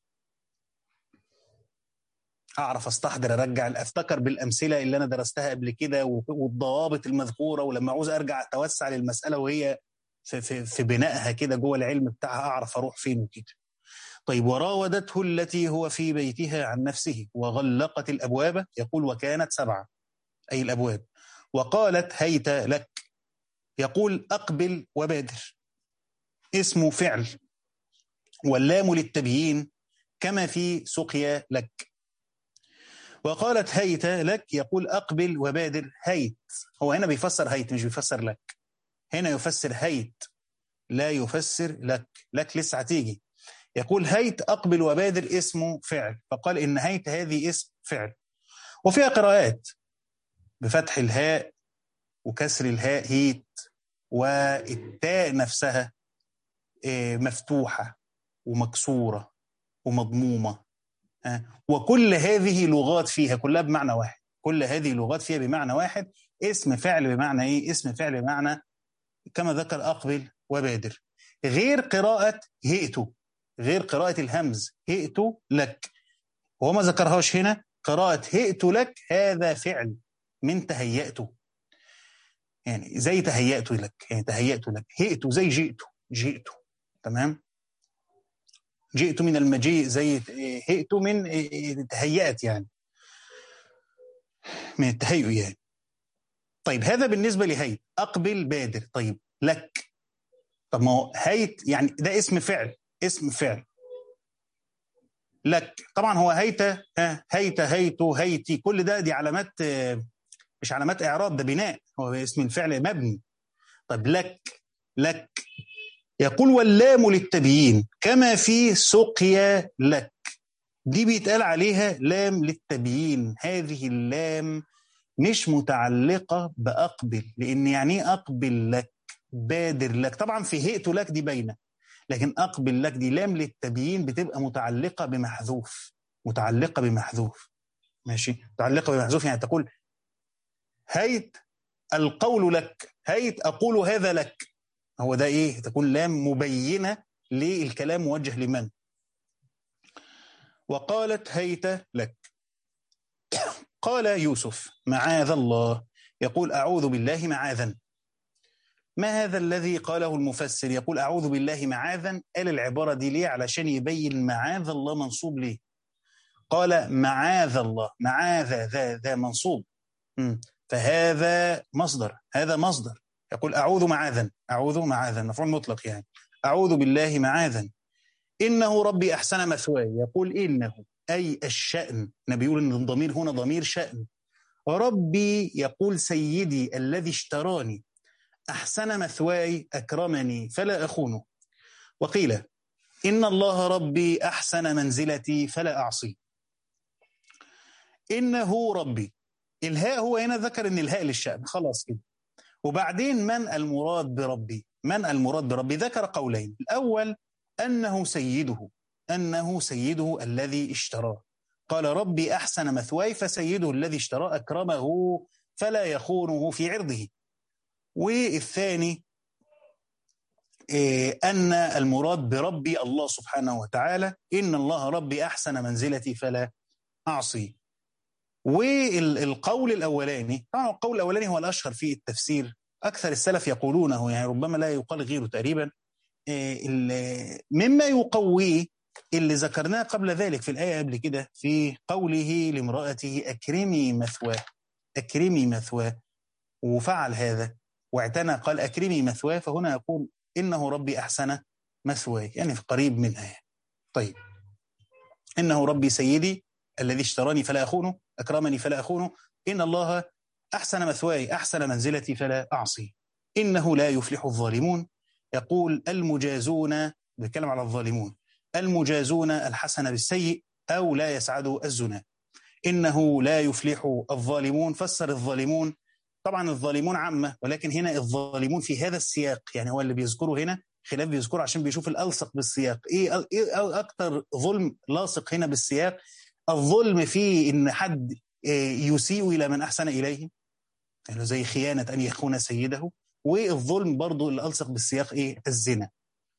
أعرف أستحضر أرجع أفتكر بالأمثلة اللي أنا درستها قبل كده والضوابط المذكورة ولما عاوز أرجع أتوسع للمسألة وهي في, في, في بنائها كده جوه العلم بتاعها أعرف أروح فين وكده طيب وراودته التي هو في بيتها عن نفسه وغلقت الأبواب يقول وكانت سبعة أي الأبواب وقالت هيت لك يقول أقبل وبادر اسمه فعل واللام للتبيين كما في سقيا لك وقالت هيت لك يقول أقبل وبادر هيت هو هنا بيفسر هيت مش بيفسر لك هنا يفسر هيت لا يفسر لك لك لسه هتيجي يقول هيت أقبل وبادر اسمه فعل فقال إن هيت هذه اسم فعل وفيها قراءات بفتح الهاء وكسر الهاء هيت والتاء نفسها مفتوحة ومكسورة ومضمومة وكل هذه لغات فيها كلها بمعنى واحد كل هذه لغات فيها بمعنى واحد اسم فعل بمعنى ايه اسم فعل بمعنى كما ذكر أقبل وبادر غير قراءة هئت غير قراءة الهمز هئت لك هو ما ذكرهاش هنا قراءة هئت لك هذا فعل من تهيأته يعني زي تهيأت لك يعني تهيأت لك هئت زي جئت جئت تمام جئت من المجيء زي هئت من تهيأت يعني من التهيؤ يعني طيب هذا بالنسبة لهيت أقبل بادر طيب لك طب ما هو هيت يعني ده اسم فعل اسم فعل لك طبعا هو هيت هيت هيتو هيتي كل ده دي علامات مش علامات اعراب ده بناء هو اسم الفعل مبني طب لك لك يقول واللام للتبيين كما في سقيا لك دي بيتقال عليها لام للتبيين هذه اللام مش متعلقة بأقبل لأن يعني ايه أقبل لك بادر لك طبعا في هئت لك دي باينة لكن أقبل لك دي لام للتبيين بتبقى متعلقة بمحذوف متعلقة بمحذوف ماشي متعلقة بمحذوف يعني تقول هيت القول لك هيت أقول هذا لك هو ده إيه تكون لام مبينة للكلام موجه لمن وقالت هيت لك قال يوسف معاذ الله يقول أعوذ بالله معاذا ما هذا الذي قاله المفسر يقول أعوذ بالله معاذا قال العبارة دي ليه علشان يبين معاذ الله منصوب ليه قال معاذ الله معاذ ذا ذا منصوب فهذا مصدر هذا مصدر يقول أعوذ معاذا أعوذ معاذا مفعول مطلق يعني أعوذ بالله معاذا إنه ربي أحسن مثواي يقول إنه أي الشأن نبي يقول إن الضمير هنا ضمير شأن ربي يقول سيدي الذي اشتراني أحسن مثواي أكرمني فلا أخونه وقيل إن الله ربي أحسن منزلتي فلا أعصي إنه ربي الهاء هو هنا ذكر إن الهاء للشأن خلاص كده وبعدين من المراد بربي من المراد بربي ذكر قولين الأول أنه سيده أنه سيده الذي اشتراه قال ربي أحسن مثواي فسيده الذي اشتراه أكرمه فلا يخونه في عرضه والثاني أن المراد بربي الله سبحانه وتعالى إن الله ربي أحسن منزلتي فلا أعصي والقول الأولاني طبعا القول الأولاني هو الأشهر في التفسير أكثر السلف يقولونه يعني ربما لا يقال غيره تقريبا مما يقويه اللي ذكرناه قبل ذلك في الآية قبل كده في قوله لامرأته أكرمي مثواه أكرمي مثواه وفعل هذا واعتنى قال أكرمي مثواه فهنا يقول إنه ربي أحسن مثواي يعني في قريب منها طيب إنه ربي سيدي الذي اشتراني فلا أخونه أكرمني فلا أخونه إن الله أحسن مثواي أحسن منزلتي فلا أعصي إنه لا يفلح الظالمون يقول المجازون بيتكلم على الظالمون المجازون الحسن بالسيء أو لا يسعد الزنا إنه لا يفلح الظالمون فسر الظالمون طبعا الظالمون عامة ولكن هنا الظالمون في هذا السياق يعني هو اللي بيذكره هنا خلاف بيذكره عشان بيشوف الألصق بالسياق إيه, إيه أكتر ظلم لاصق هنا بالسياق الظلم في إن حد يسيء إلى من أحسن إليه يعني زي خيانة أن يخون سيده والظلم برضو اللي ألصق بالسياق إيه الزنا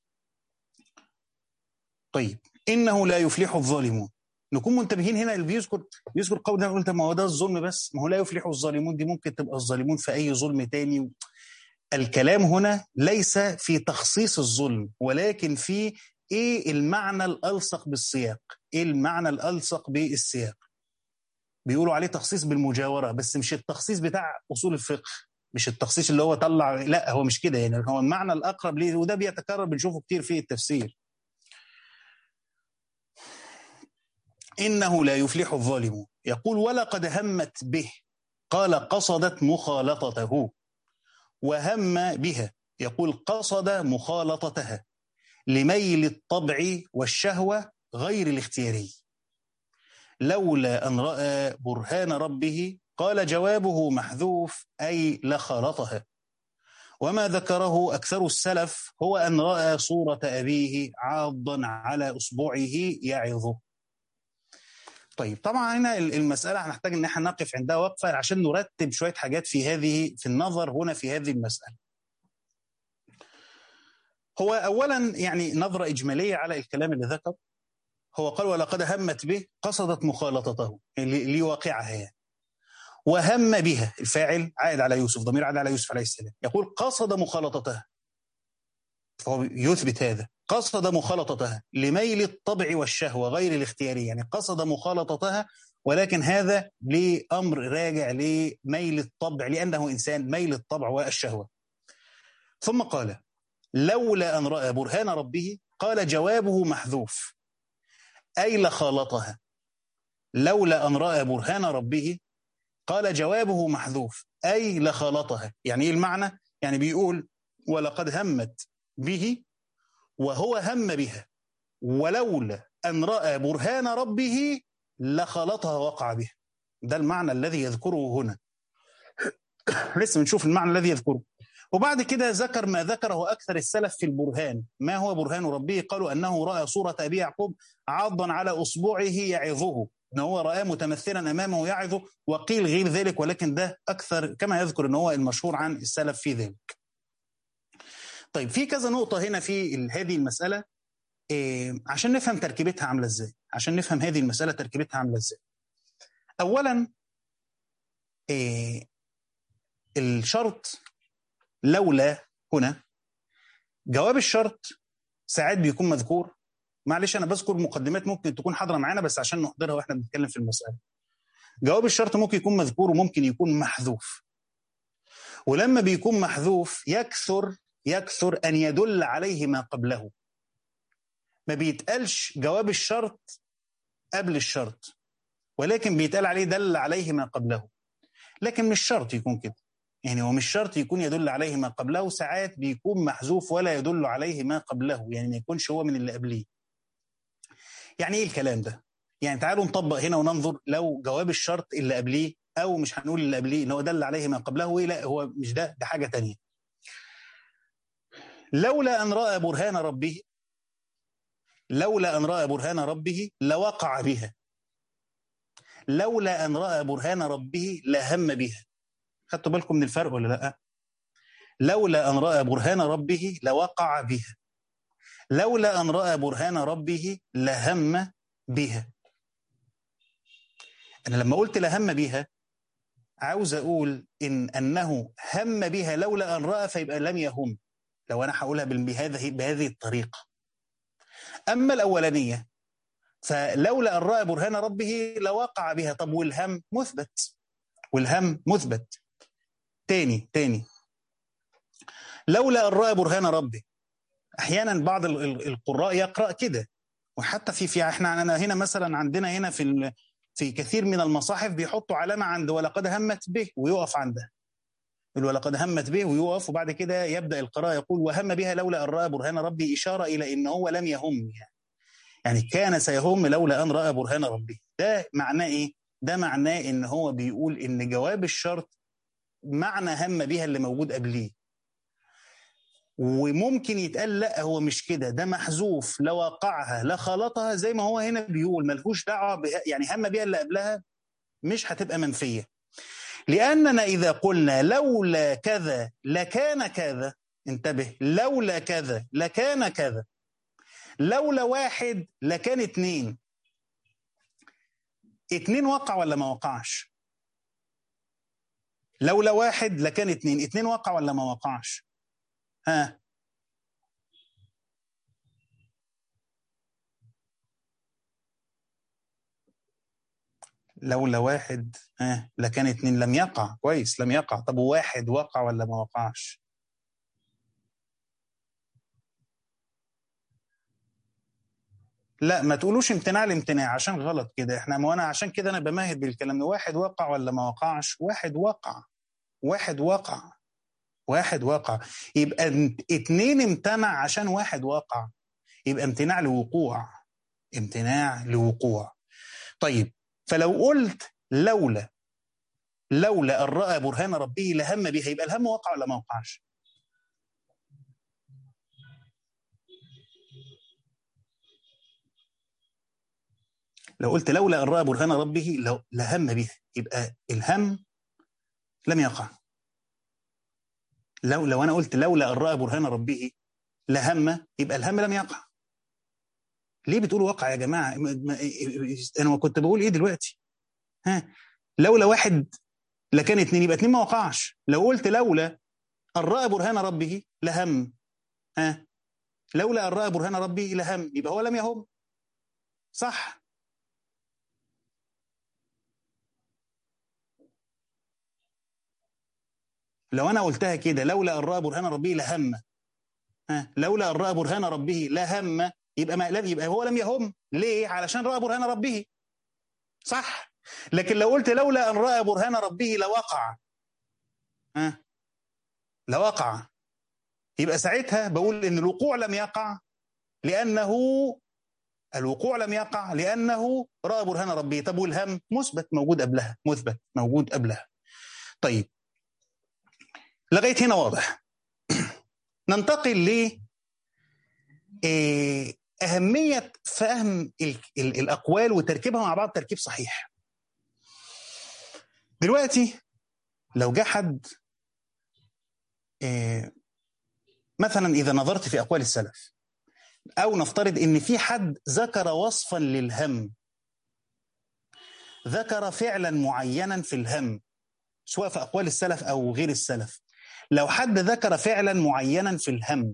طيب إنه لا يفلح الظالمون نكون منتبهين هنا اللي بيذكر بيذكر قول ده قلت ما هو ده الظلم بس ما هو لا يفلح الظالمون دي ممكن تبقى الظالمون في أي ظلم تاني الكلام هنا ليس في تخصيص الظلم ولكن في ايه المعنى الالصق بالسياق ايه المعنى الالصق بالسياق بيقولوا عليه تخصيص بالمجاوره بس مش التخصيص بتاع اصول الفقه مش التخصيص اللي هو طلع لا هو مش كده يعني هو المعنى الاقرب ليه وده بيتكرر بنشوفه كتير في التفسير انه لا يفلح الظالمون يقول ولقد همت به قال قصدت مخالطته وهم بها يقول قصد مخالطتها لميل الطبع والشهوة غير الاختياري لولا أن رأى برهان ربه قال جوابه محذوف أي لخلطها وما ذكره أكثر السلف هو أن رأى صورة أبيه عاضا على أصبعه يعظه طيب طبعا هنا المسألة هنحتاج ان احنا نقف عندها وقفة عشان نرتب شوية حاجات في هذه في النظر هنا في هذه المسألة هو أولا يعني نظرة إجمالية على الكلام اللي ذكر هو قال ولقد همت به قصدت مخالطته لواقعها يعني وهم بها الفاعل عائد على يوسف ضمير عائد على يوسف عليه السلام يقول قصد مخالطتها فهو يثبت هذا قصد مخالطتها لميل الطبع والشهوة غير الاختياري يعني قصد مخالطتها ولكن هذا لأمر راجع لميل الطبع لأنه إنسان ميل الطبع والشهوة ثم قال لولا أن رأى برهان ربه قال جوابه محذوف أي لخالطها لولا أن رأى برهان ربه قال جوابه محذوف أي لخالطها يعني إيه المعنى؟ يعني بيقول ولقد همت به وهو هم بها ولولا أن رأى برهان ربه لخلطها وقع بها ده المعنى الذي يذكره هنا لسه بنشوف المعنى الذي يذكره وبعد كده ذكر ما ذكره أكثر السلف في البرهان ما هو برهان ربه قالوا أنه رأى صورة أبي يعقوب عضا على أصبعه يعظه ان هو رآه متمثلا امامه يعظه وقيل غير ذلك ولكن ده اكثر كما يذكر ان هو المشهور عن السلف في ذلك. طيب في كذا نقطة هنا في هذه المسألة إيه عشان نفهم تركيبتها عاملة ازاي عشان نفهم هذه المسألة تركيبتها عاملة ازاي أولا إيه الشرط لولا هنا جواب الشرط ساعات بيكون مذكور معلش أنا بذكر مقدمات ممكن تكون حاضرة معانا بس عشان نحضرها وإحنا بنتكلم في المسألة جواب الشرط ممكن يكون مذكور وممكن يكون محذوف ولما بيكون محذوف يكثر يكثر أن يدل عليه ما قبله ما بيتقالش جواب الشرط قبل الشرط ولكن بيتقال عليه دل عليه ما قبله لكن مش شرط يكون كده يعني هو مش شرط يكون يدل عليه ما قبله ساعات بيكون محذوف ولا يدل عليه ما قبله يعني ما يكونش هو من اللي قبليه يعني ايه الكلام ده يعني تعالوا نطبق هنا وننظر لو جواب الشرط اللي قبليه او مش هنقول اللي قبليه ان هو دل عليه ما قبله إيه لا هو مش ده ده حاجه تانية لولا ان راى برهان ربه لولا ان راى برهان ربه لوقع بها لولا ان راى برهان ربه لهم بها خدتوا بالكم من الفرق ولا لا لولا ان راى برهان ربه لوقع بها لولا ان راى برهان ربه لهم بها انا لما قلت لهم بها عاوز اقول ان انه هم بها لولا ان راى فيبقى لم يهم لو انا هقولها بهذه بهذه الطريقه اما الاولانيه فلولا ان راى برهان ربه لوقع بها طب والهم مثبت والهم مثبت تاني تاني لولا ان راى برهان ربه احيانا بعض القراء يقرا كده وحتى في في احنا أنا هنا مثلا عندنا هنا في في كثير من المصاحف بيحطوا علامه عند ولقد همت به ويقف عندها ولقد همت به ويقف وبعد كده يبدا القراءه يقول وهم بها لولا ان راى برهان ربي اشاره الى ان هو لم يهم يعني يعني كان سيهم لولا ان راى برهان ربه ده معناه ايه ده معناه ان هو بيقول ان جواب الشرط معنى هم بها اللي موجود قبليه وممكن يتقال لا هو مش كده ده محذوف لو وقعها لخلطها زي ما هو هنا بيقول ملهوش دعوه بها يعني هم بها اللي قبلها مش هتبقى منفيه لاننا اذا قلنا لولا كذا لكان كذا انتبه لولا كذا لكان كذا لولا واحد لكان اتنين اتنين وقع ولا ما وقعش لولا واحد لكان اتنين اتنين وقع ولا ما وقعش ها لولا واحد ها لكان اتنين لم يقع كويس لم يقع طب واحد وقع ولا ما وقعش لا ما تقولوش امتناع الامتناع عشان غلط كده احنا ما انا عشان كده انا بمهد بالكلام ده واحد وقع ولا ما وقعش واحد وقع واحد وقع واحد وقع يبقى اتنين امتنع عشان واحد وقع يبقى امتناع لوقوع امتناع لوقوع طيب فلو قلت لولا لولا ان راى برهان ربه لهم بها يبقى الهم وقع ولا ما وقعش لو قلت لولا ان راى برهان ربه لو لهم بها يبقى الهم لم يقع لو لو انا قلت لولا ان راى برهان ربه لهم يبقى الهم لم يقع ليه بتقولوا وقع يا جماعه انا كنت بقول ايه دلوقتي ها لولا واحد لكان اتنين يبقى اتنين ما وقعش لو قلت لولا ان راى برهان ربه لهم ها لولا ان راى برهان ربه لهم يبقى هو لم يهم صح لو انا قلتها كده لولا ان راى برهان ربه لهم ها لولا ان راى برهان ربه لهم يبقى ما يبقى هو لم يهم ليه علشان راى برهان ربه صح لكن لو قلت لولا ان راى برهان ربه لوقع ها لوقع يبقى ساعتها بقول ان الوقوع لم يقع لانه الوقوع لم يقع لانه راى برهان ربه طب والهم مثبت موجود قبلها مثبت موجود قبلها طيب لغايه هنا واضح ننتقل ل أهمية فهم الأقوال وتركيبها مع بعض تركيب صحيح دلوقتي لو جه حد مثلا إذا نظرت في أقوال السلف أو نفترض إن في حد ذكر وصفا للهم ذكر فعلا معينا في الهم سواء في أقوال السلف أو غير السلف لو حد ذكر فعلا معينا في الهم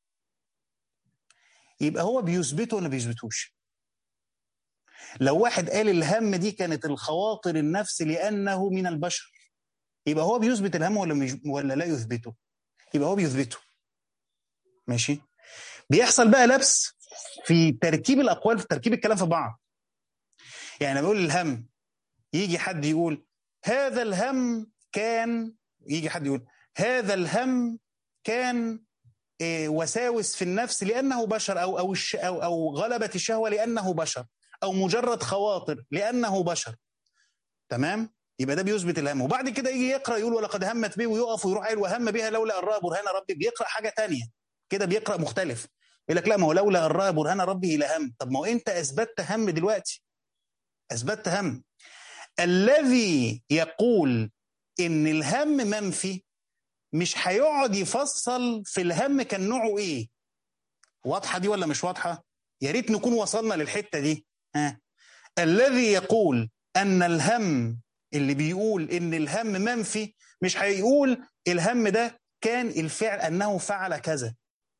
يبقى هو بيثبته ولا بيثبتوش لو واحد قال الهم دي كانت الخواطر النفس لأنه من البشر يبقى هو بيثبت الهم ولا مش ولا لا يثبته يبقى هو بيثبته ماشي بيحصل بقى لبس في تركيب الأقوال في تركيب الكلام في بعض يعني بقول الهم يجي حد يقول هذا الهم كان يجي حد يقول هذا الهم كان وساوس في النفس لانه بشر او او او, أو غلبت الشهوه لانه بشر او مجرد خواطر لانه بشر تمام يبقى ده بيثبت الهم وبعد كده يجي يقرا يقول ولقد همت به ويقف ويروح قايل وهم بها لولا ان راى برهان ربي بيقرا حاجه تانية كده بيقرا مختلف يقول لك لا ما هو لولا ان راى برهان ربه لهم طب ما هو انت اثبتت هم دلوقتي اثبتت هم الذي يقول ان الهم منفي مش هيقعد يفصل في الهم كان نوعه ايه واضحه دي ولا مش واضحه يا ريت نكون وصلنا للحته دي ها الذي يقول ان الهم اللي بيقول ان الهم منفي مش هيقول الهم ده كان الفعل انه فعل كذا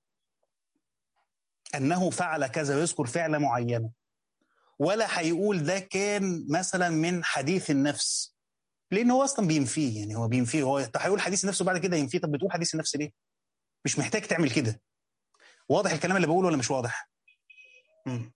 انه فعل كذا ويذكر فعل معينه ولا هيقول ده كان مثلا من حديث النفس لان هو اصلا بينفيه يعني هو بينفيه هو هيقول حديث النفس وبعد كده ينفيه طب بتقول حديث النفس ليه؟ مش محتاج تعمل كده واضح الكلام اللي بقوله ولا مش واضح؟ مم.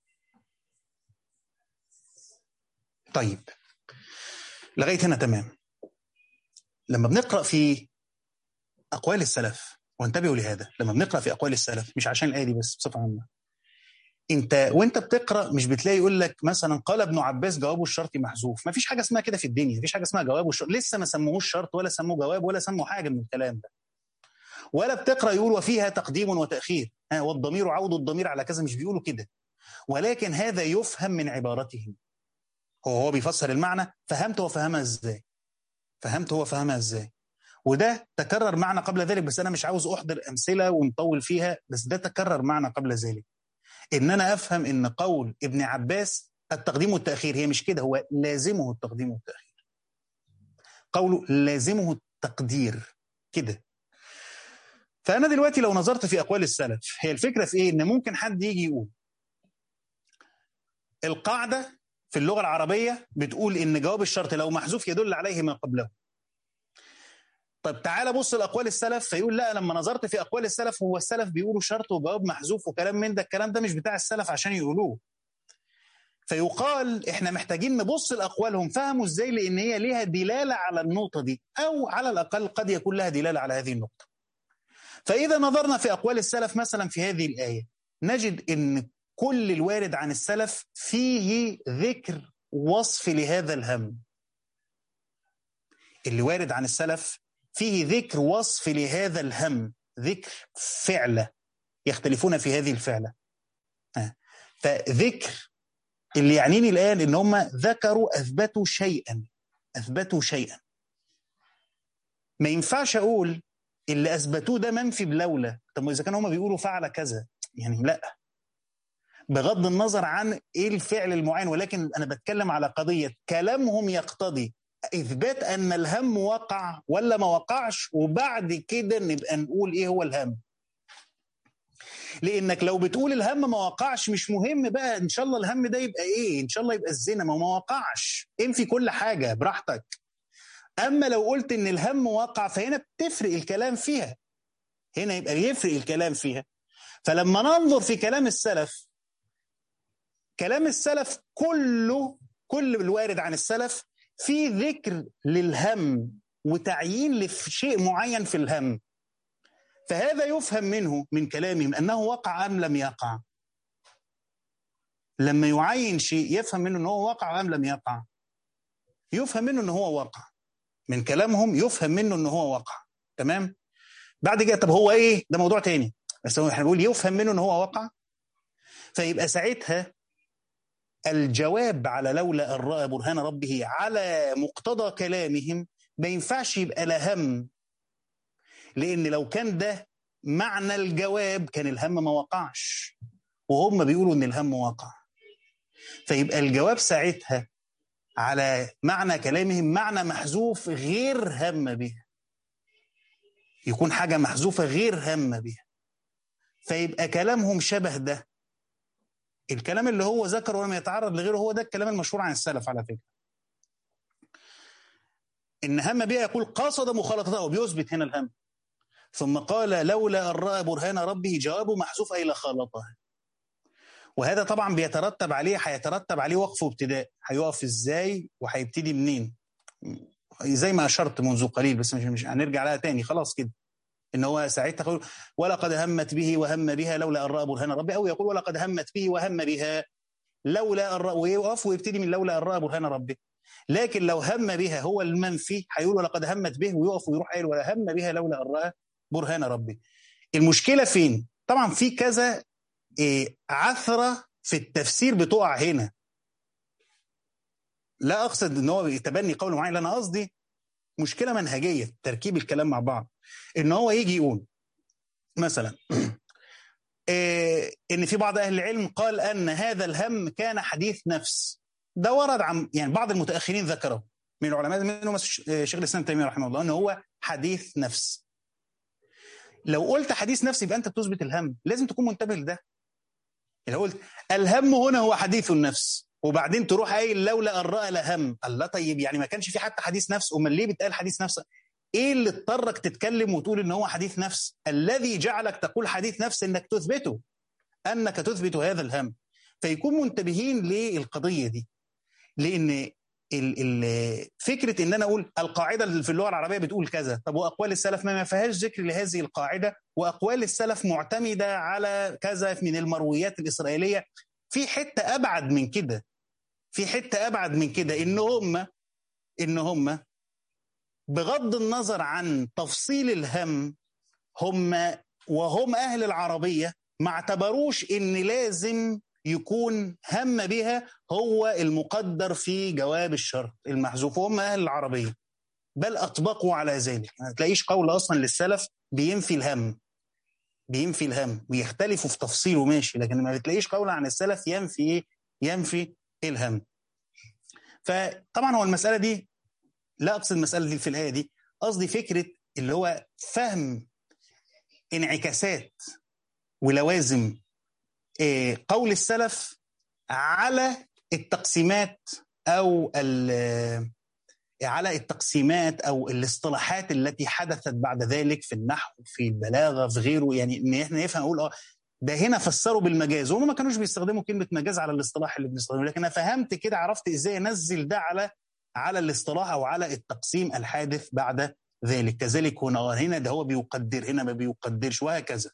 طيب لغايه هنا تمام لما بنقرا في اقوال السلف وانتبهوا لهذا لما بنقرا في اقوال السلف مش عشان الايه دي بس بصفه عامه انت وانت بتقرا مش بتلاقي يقول لك مثلا قال ابن عباس جوابه الشرطي محذوف ما فيش حاجه اسمها كده في الدنيا ما فيش حاجه اسمها جواب الشرط لسه ما سموهوش شرط ولا سموه جواب ولا سموا حاجه من الكلام ده ولا بتقرا يقول وفيها تقديم وتاخير ها والضمير عود الضمير على كذا مش بيقولوا كده ولكن هذا يفهم من عبارتهم هو هو بيفسر المعنى فهمت هو فهمها ازاي فهمت هو فهمها ازاي وده تكرر معنا قبل ذلك بس انا مش عاوز احضر امثله ونطول فيها بس ده تكرر معنا قبل ذلك ان انا افهم ان قول ابن عباس التقديم والتاخير هي مش كده هو لازمه التقديم والتاخير قوله لازمه التقدير كده فانا دلوقتي لو نظرت في اقوال السلف هي الفكره في ايه ان ممكن حد يجي يقول القاعده في اللغه العربيه بتقول ان جواب الشرط لو محذوف يدل عليه ما قبله طب تعالى بص لاقوال السلف فيقول لا لما نظرت في اقوال السلف هو السلف بيقولوا شرط وجواب محذوف وكلام من ده الكلام ده مش بتاع السلف عشان يقولوه فيقال احنا محتاجين نبص لاقوالهم فهموا ازاي لان هي ليها دلاله على النقطه دي او على الاقل قد يكون لها دلاله على هذه النقطه فاذا نظرنا في اقوال السلف مثلا في هذه الايه نجد ان كل الوارد عن السلف فيه ذكر وصف لهذا الهم اللي وارد عن السلف فيه ذكر وصف لهذا الهم ذكر فعلة يختلفون في هذه الفعلة فذكر اللي يعنيني الآن إن هم ذكروا أثبتوا شيئا أثبتوا شيئا ما ينفعش أقول اللي أثبتوه ده منفي بلولا طب إذا كانوا هم بيقولوا فعل كذا يعني لا بغض النظر عن ايه الفعل المعين ولكن انا بتكلم على قضيه كلامهم يقتضي اثبات ان الهم وقع ولا ما وقعش وبعد كده نبقى نقول ايه هو الهم لانك لو بتقول الهم ما وقعش مش مهم بقى ان شاء الله الهم ده يبقى ايه ان شاء الله يبقى الزنا ما ما وقعش انفي كل حاجه براحتك اما لو قلت ان الهم وقع فهنا بتفرق الكلام فيها هنا يبقى يفرق الكلام فيها فلما ننظر في كلام السلف كلام السلف كله كل الوارد عن السلف في ذكر للهم وتعيين لشيء معين في الهم فهذا يفهم منه من كلامهم انه وقع ام لم يقع لما يعين شيء يفهم منه انه هو وقع ام لم يقع يفهم منه انه هو وقع من كلامهم يفهم منه انه هو وقع تمام بعد كده طب هو ايه ده موضوع تاني بس هو احنا بنقول يفهم منه انه هو وقع فيبقى ساعتها الجواب على لولا ان راى برهان ربه على مقتضى كلامهم ما ينفعش يبقى لهم لان لو كان ده معنى الجواب كان الهم ما وقعش وهم بيقولوا ان الهم وقع فيبقى الجواب ساعتها على معنى كلامهم معنى محذوف غير هم به يكون حاجه محذوفه غير هم بها فيبقى كلامهم شبه ده الكلام اللي هو ذكر ولم يتعرض لغيره هو ده الكلام المشهور عن السلف على فكره ان هم بها يقول قصد مخالطتها وبيثبت هنا الهم ثم قال لولا ان راى برهان ربه جوابه محذوف اي لخالطها وهذا طبعا بيترتب عليه هيترتب عليه وقف وابتداء هيقف ازاي وهيبتدي منين زي ما اشرت منذ قليل بس مش, مش هنرجع لها تاني خلاص كده ان هو ساعتها يقول ولقد همت به وهم بها لولا ان راى برهان ربه او يقول ولقد همت به وهم بها لولا ان راى ويقف ويبتدي من لولا ان راى برهان ربه لكن لو هم بها هو المنفي هيقول ولقد همت به ويقف ويروح قايل ولا هم بها لولا ان راى برهان ربي المشكله فين طبعا في كذا إيه عثره في التفسير بتقع هنا لا اقصد ان هو يتبني قول معين لا انا قصدي مشكله منهجيه تركيب الكلام مع بعض ان هو يجي يقول مثلا إيه ان في بعض اهل العلم قال ان هذا الهم كان حديث نفس ده ورد عن يعني بعض المتاخرين ذكره من العلماء منهم شيخ الاسلام تيميه رحمه الله ان هو حديث نفس لو قلت حديث نفس يبقى انت بتثبت الهم لازم تكون منتبه لده لو قلت الهم هنا هو حديث النفس وبعدين تروح قايل لولا ان راى لهم الله طيب يعني ما كانش في حتى حديث نفس امال ليه بتقال حديث نفس ايه اللي اضطرك تتكلم وتقول ان هو حديث نفس الذي جعلك تقول حديث نفس انك تثبته انك تثبت هذا الهم فيكون منتبهين للقضيه دي لان ال ال فكره ان انا اقول القاعده اللي في اللغه العربيه بتقول كذا طب واقوال السلف ما فيهاش ذكر لهذه القاعده واقوال السلف معتمده على كذا من المرويات الاسرائيليه في حته ابعد من كده في حته ابعد من كده ان هم ان هم بغض النظر عن تفصيل الهم هم وهم اهل العربيه ما اعتبروش ان لازم يكون هم بها هو المقدر في جواب الشرط المحذوف وهم اهل العربيه بل اطبقوا على ذلك ما تلاقيش قول اصلا للسلف بينفي الهم بينفي الهم ويختلفوا في تفصيله ماشي لكن ما بتلاقيش قول عن السلف ينفي ايه ينفي الهم فطبعا هو المساله دي لا اقصد المساله دي في الايه دي قصدي فكره اللي هو فهم انعكاسات ولوازم قول السلف على التقسيمات او على التقسيمات او الاصطلاحات التي حدثت بعد ذلك في النحو في البلاغه في غيره يعني ان احنا نفهم نقول اه ده هنا فسروا بالمجاز وهم ما كانوش بيستخدموا كلمه مجاز على الاصطلاح اللي بنستخدمه لكن انا فهمت كده عرفت ازاي انزل ده على على الاصطلاح او على التقسيم الحادث بعد ذلك كذلك هنا هنا ده هو بيقدر هنا ما بيقدرش وهكذا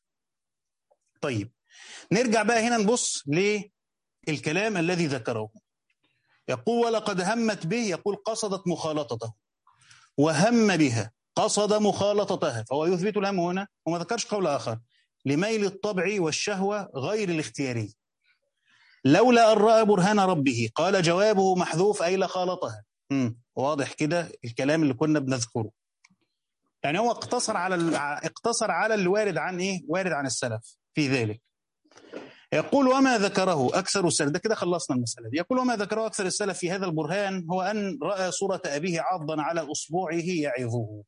طيب نرجع بقى هنا نبص للكلام الذي ذكره يقول ولقد همت به يقول قصدت مخالطته وهم بها قصد مخالطتها فهو يثبت الهم هنا وما ذكرش قول آخر لميل الطبع والشهوة غير الاختياري لولا أن رأى برهان ربه قال جوابه محذوف أي لخالطها واضح كده الكلام اللي كنا بنذكره يعني هو اقتصر على اقتصر على اللي وارد عن ايه وارد عن السلف في ذلك يقول وما ذكره أكثر السلف ده كده خلصنا المسألة دي يقول وما ذكره أكثر السلف في هذا البرهان هو أن رأى صورة أبيه عضا على أصبعه يعظه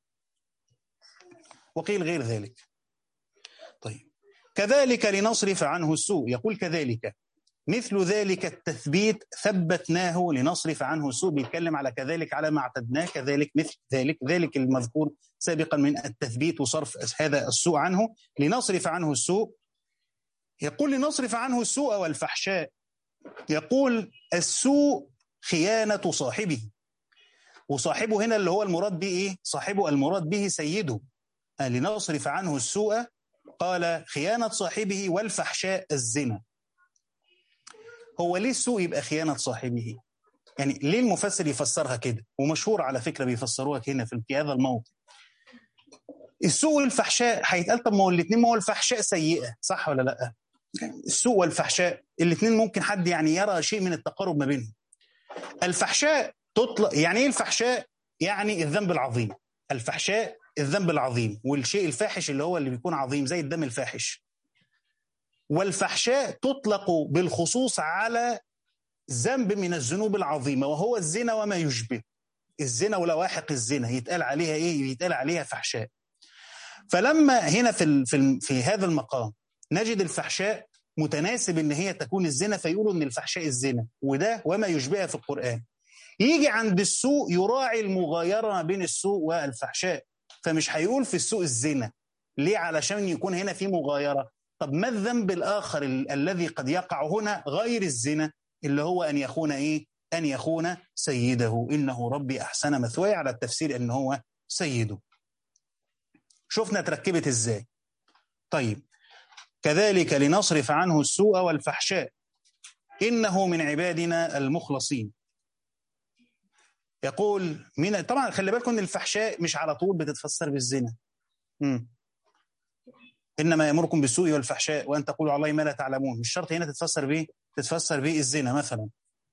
وقيل غير ذلك طيب كذلك لنصرف عنه السوء يقول كذلك مثل ذلك التثبيت ثبتناه لنصرف عنه السوء بيتكلم على كذلك على ما اعتدناه كذلك مثل ذلك ذلك المذكور سابقا من التثبيت وصرف هذا السوء عنه لنصرف عنه السوء يقول لنصرف عنه السوء والفحشاء يقول السوء خيانة صاحبه وصاحبه هنا اللي هو المراد به ايه صاحبه المراد به سيده لنصرف عنه السوء قال خيانة صاحبه والفحشاء الزنا هو ليه السوء يبقى خيانة صاحبه يعني ليه المفسر يفسرها كده ومشهور على فكرة بيفسروها هنا في هذا الموطن السوء والفحشاء هيتقال طب ما هو الاثنين ما هو الفحشاء سيئة صح ولا لا السوء والفحشاء الاثنين ممكن حد يعني يرى شيء من التقارب ما بينهم الفحشاء تطلق يعني ايه الفحشاء يعني الذنب العظيم الفحشاء الذنب العظيم والشيء الفاحش اللي هو اللي بيكون عظيم زي الدم الفاحش والفحشاء تطلق بالخصوص على ذنب من الذنوب العظيمه وهو الزنا وما يشبه الزنا ولواحق الزنا يتقال عليها ايه يتقال عليها فحشاء فلما هنا في في في هذا المقام نجد الفحشاء متناسب ان هي تكون الزنا فيقولوا ان الفحشاء الزنا وده وما يشبهها في القران يجي عند السوء يراعي المغايره ما بين السوء والفحشاء فمش هيقول في السوء الزنا ليه علشان يكون هنا في مغايره طب ما الذنب الاخر ال- الذي قد يقع هنا غير الزنا اللي هو ان يخون ايه ان يخون سيده انه ربي احسن مثواي على التفسير ان هو سيده شفنا تركبت ازاي طيب كذلك لنصرف عنه السوء والفحشاء انه من عبادنا المخلصين يقول من طبعا خلي بالكم ان الفحشاء مش على طول بتتفسر بالزنا مم. انما يامركم بالسوء والفحشاء وان تقولوا على الله ما لا تعلمون مش شرط هنا تتفسر بيه تتفسر بيه الزنا مثلا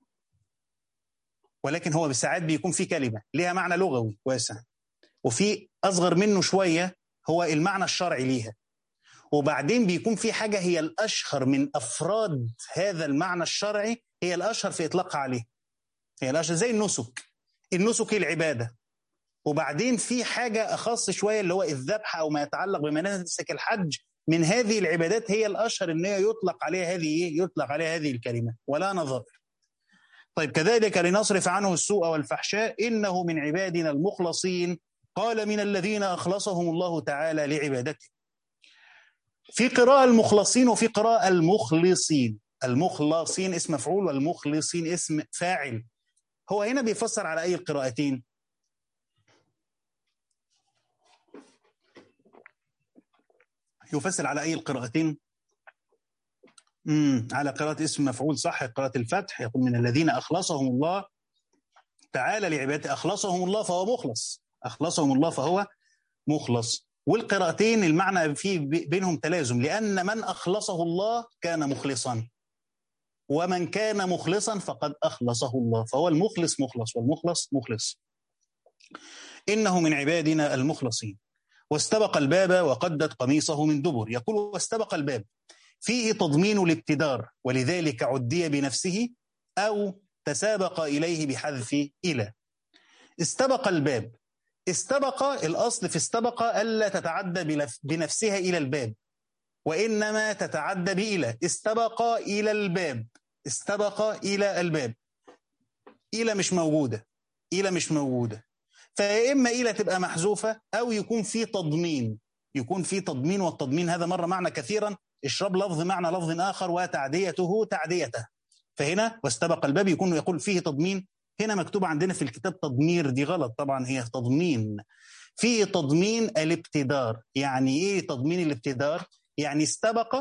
ولكن هو ساعات بيكون في كلمه ليها معنى لغوي واسع وفي اصغر منه شويه هو المعنى الشرعي ليها وبعدين بيكون في حاجه هي الاشهر من افراد هذا المعنى الشرعي هي الاشهر في اطلاقها عليه هي الاشهر زي النسك النسك العباده وبعدين في حاجه اخص شويه اللي هو الذبح او ما يتعلق بمناسك الحج من هذه العبادات هي الاشهر ان هي يطلق عليها هذه ايه؟ يطلق عليها هذه الكلمه ولا نظر. طيب كذلك لنصرف عنه السوء والفحشاء انه من عبادنا المخلصين قال من الذين اخلصهم الله تعالى لعبادته. في قراءة المخلصين وفي قراءة المخلصين المخلصين اسم مفعول والمخلصين اسم فاعل هو هنا بيفسر على أي القراءتين يفسر على أي القراءتين امم على قراءة اسم مفعول صح قراءة الفتح يقول من الذين أخلصهم الله تعالى لعباده أخلصهم الله فهو مخلص أخلصهم الله فهو مخلص والقراءتين المعنى فيه بينهم تلازم لأن من أخلصه الله كان مخلصا ومن كان مخلصا فقد أخلصه الله فهو المخلص مخلص والمخلص مخلص إنه من عبادنا المخلصين واستبق الباب وقدت قميصه من دبر يقول واستبق الباب فيه تضمين الابتدار ولذلك عدي بنفسه أو تسابق إليه بحذف إلى استبق الباب استبق الأصل في استبق ألا تتعدى بنفسها إلى الباب وإنما تتعدى بإلى استبق إلى الباب استبق إلى الباب إلى مش موجودة إلى مش موجودة فيا إما إلى تبقى محذوفة أو يكون في تضمين يكون في تضمين والتضمين هذا مرة معنى كثيرا اشرب لفظ معنى لفظ آخر وتعديته تعديته فهنا واستبق الباب يكون يقول فيه تضمين هنا مكتوب عندنا في الكتاب تضمير دي غلط طبعا هي تضمين في تضمين الابتدار يعني ايه تضمين الابتدار يعني استبق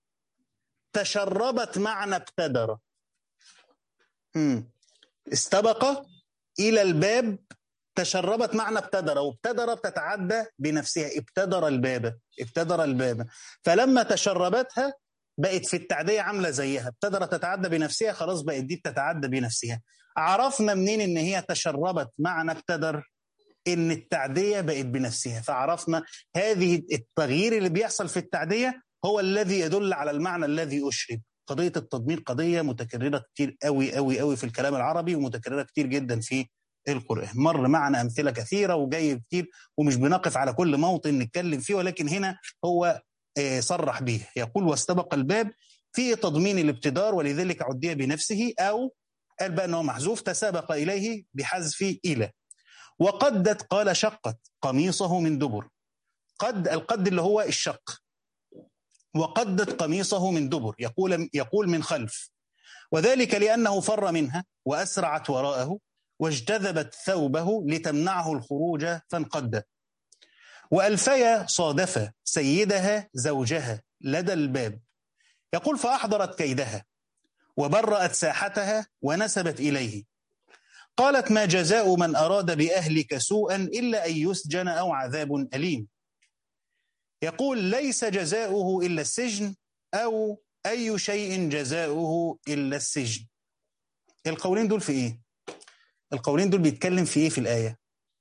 تشربت معنى ابتدر مم. استبق الى الباب تشربت معنى ابتدر وابتدر بتتعدى بنفسها ابتدر الباب ابتدر الباب فلما تشربتها بقت في التعدية عاملة زيها ابتدرت تتعدى بنفسها خلاص بقت دي تتعدى بنفسها عرفنا منين ان هي تشربت معنى ابتدر ان التعدية بقت بنفسها فعرفنا هذه التغيير اللي بيحصل في التعدية هو الذي يدل على المعنى الذي أشرب قضية التضمير قضية متكررة كتير قوي قوي قوي في الكلام العربي ومتكررة كتير جدا في القرآن مر معنا أمثلة كثيرة وجاي كتير ومش بنقف على كل موطن نتكلم فيه ولكن هنا هو صرح به يقول واستبق الباب في تضمين الابتدار ولذلك عدي بنفسه أو قال بقى أنه محذوف تسابق إليه بحذف إلى وقدت قال شقت قميصه من دبر قد القد اللي هو الشق وقدت قميصه من دبر يقول يقول من خلف وذلك لأنه فر منها وأسرعت وراءه واجتذبت ثوبه لتمنعه الخروج فانقد وألفيا صادف سيدها زوجها لدى الباب يقول فأحضرت كيدها وبرأت ساحتها ونسبت إليه قالت ما جزاء من أراد بأهلك سوءا إلا أن يسجن أو عذاب أليم يقول ليس جزاؤه إلا السجن أو أي شيء جزاؤه إلا السجن القولين دول في إيه؟ القولين دول بيتكلم في إيه في الآية؟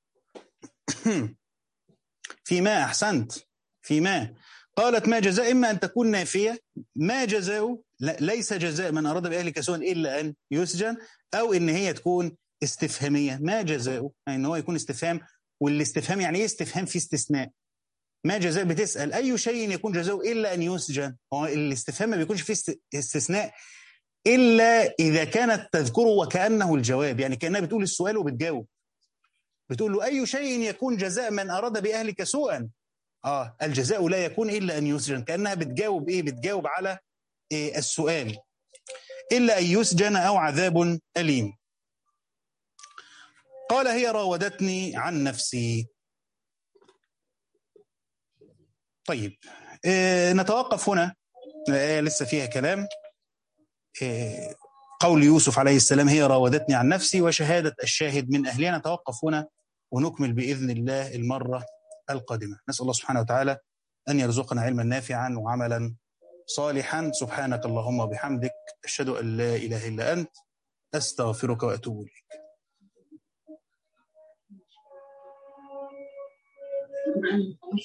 فيما أحسنت فيما قالت ما جزاء إما أن تكون نافية ما جزاء ليس جزاء من أراد بأهلك سوءا إلا أن يسجن أو إن هي تكون استفهامية ما جزاء يعني إن هو يكون استفهام والاستفهام يعني إيه استفهام في استثناء ما جزاء بتسأل أي شيء يكون جزاؤه إلا أن يسجن هو الاستفهام ما بيكونش فيه استثناء إلا إذا كانت تذكره وكأنه الجواب يعني كأنها بتقول السؤال وبتجاوب بتقول له أي شيء يكون جزاء من أراد بأهلك سوءا آه الجزاء لا يكون إلا أن يسجن كأنها بتجاوب إيه بتجاوب على إيه السؤال إلا أن يسجن أو عذاب أليم قال هي راودتني عن نفسي طيب إيه نتوقف هنا الآية لسه فيها كلام إيه قول يوسف عليه السلام هي راودتني عن نفسي وشهادة الشاهد من أهلها نتوقف هنا ونكمل بإذن الله المرة القادمة نسأل الله سبحانه وتعالى أن يرزقنا علما نافعا وعملا صالحا سبحانك اللهم وبحمدك أشهد أن لا إله إلا أنت أستغفرك وأتوب إليك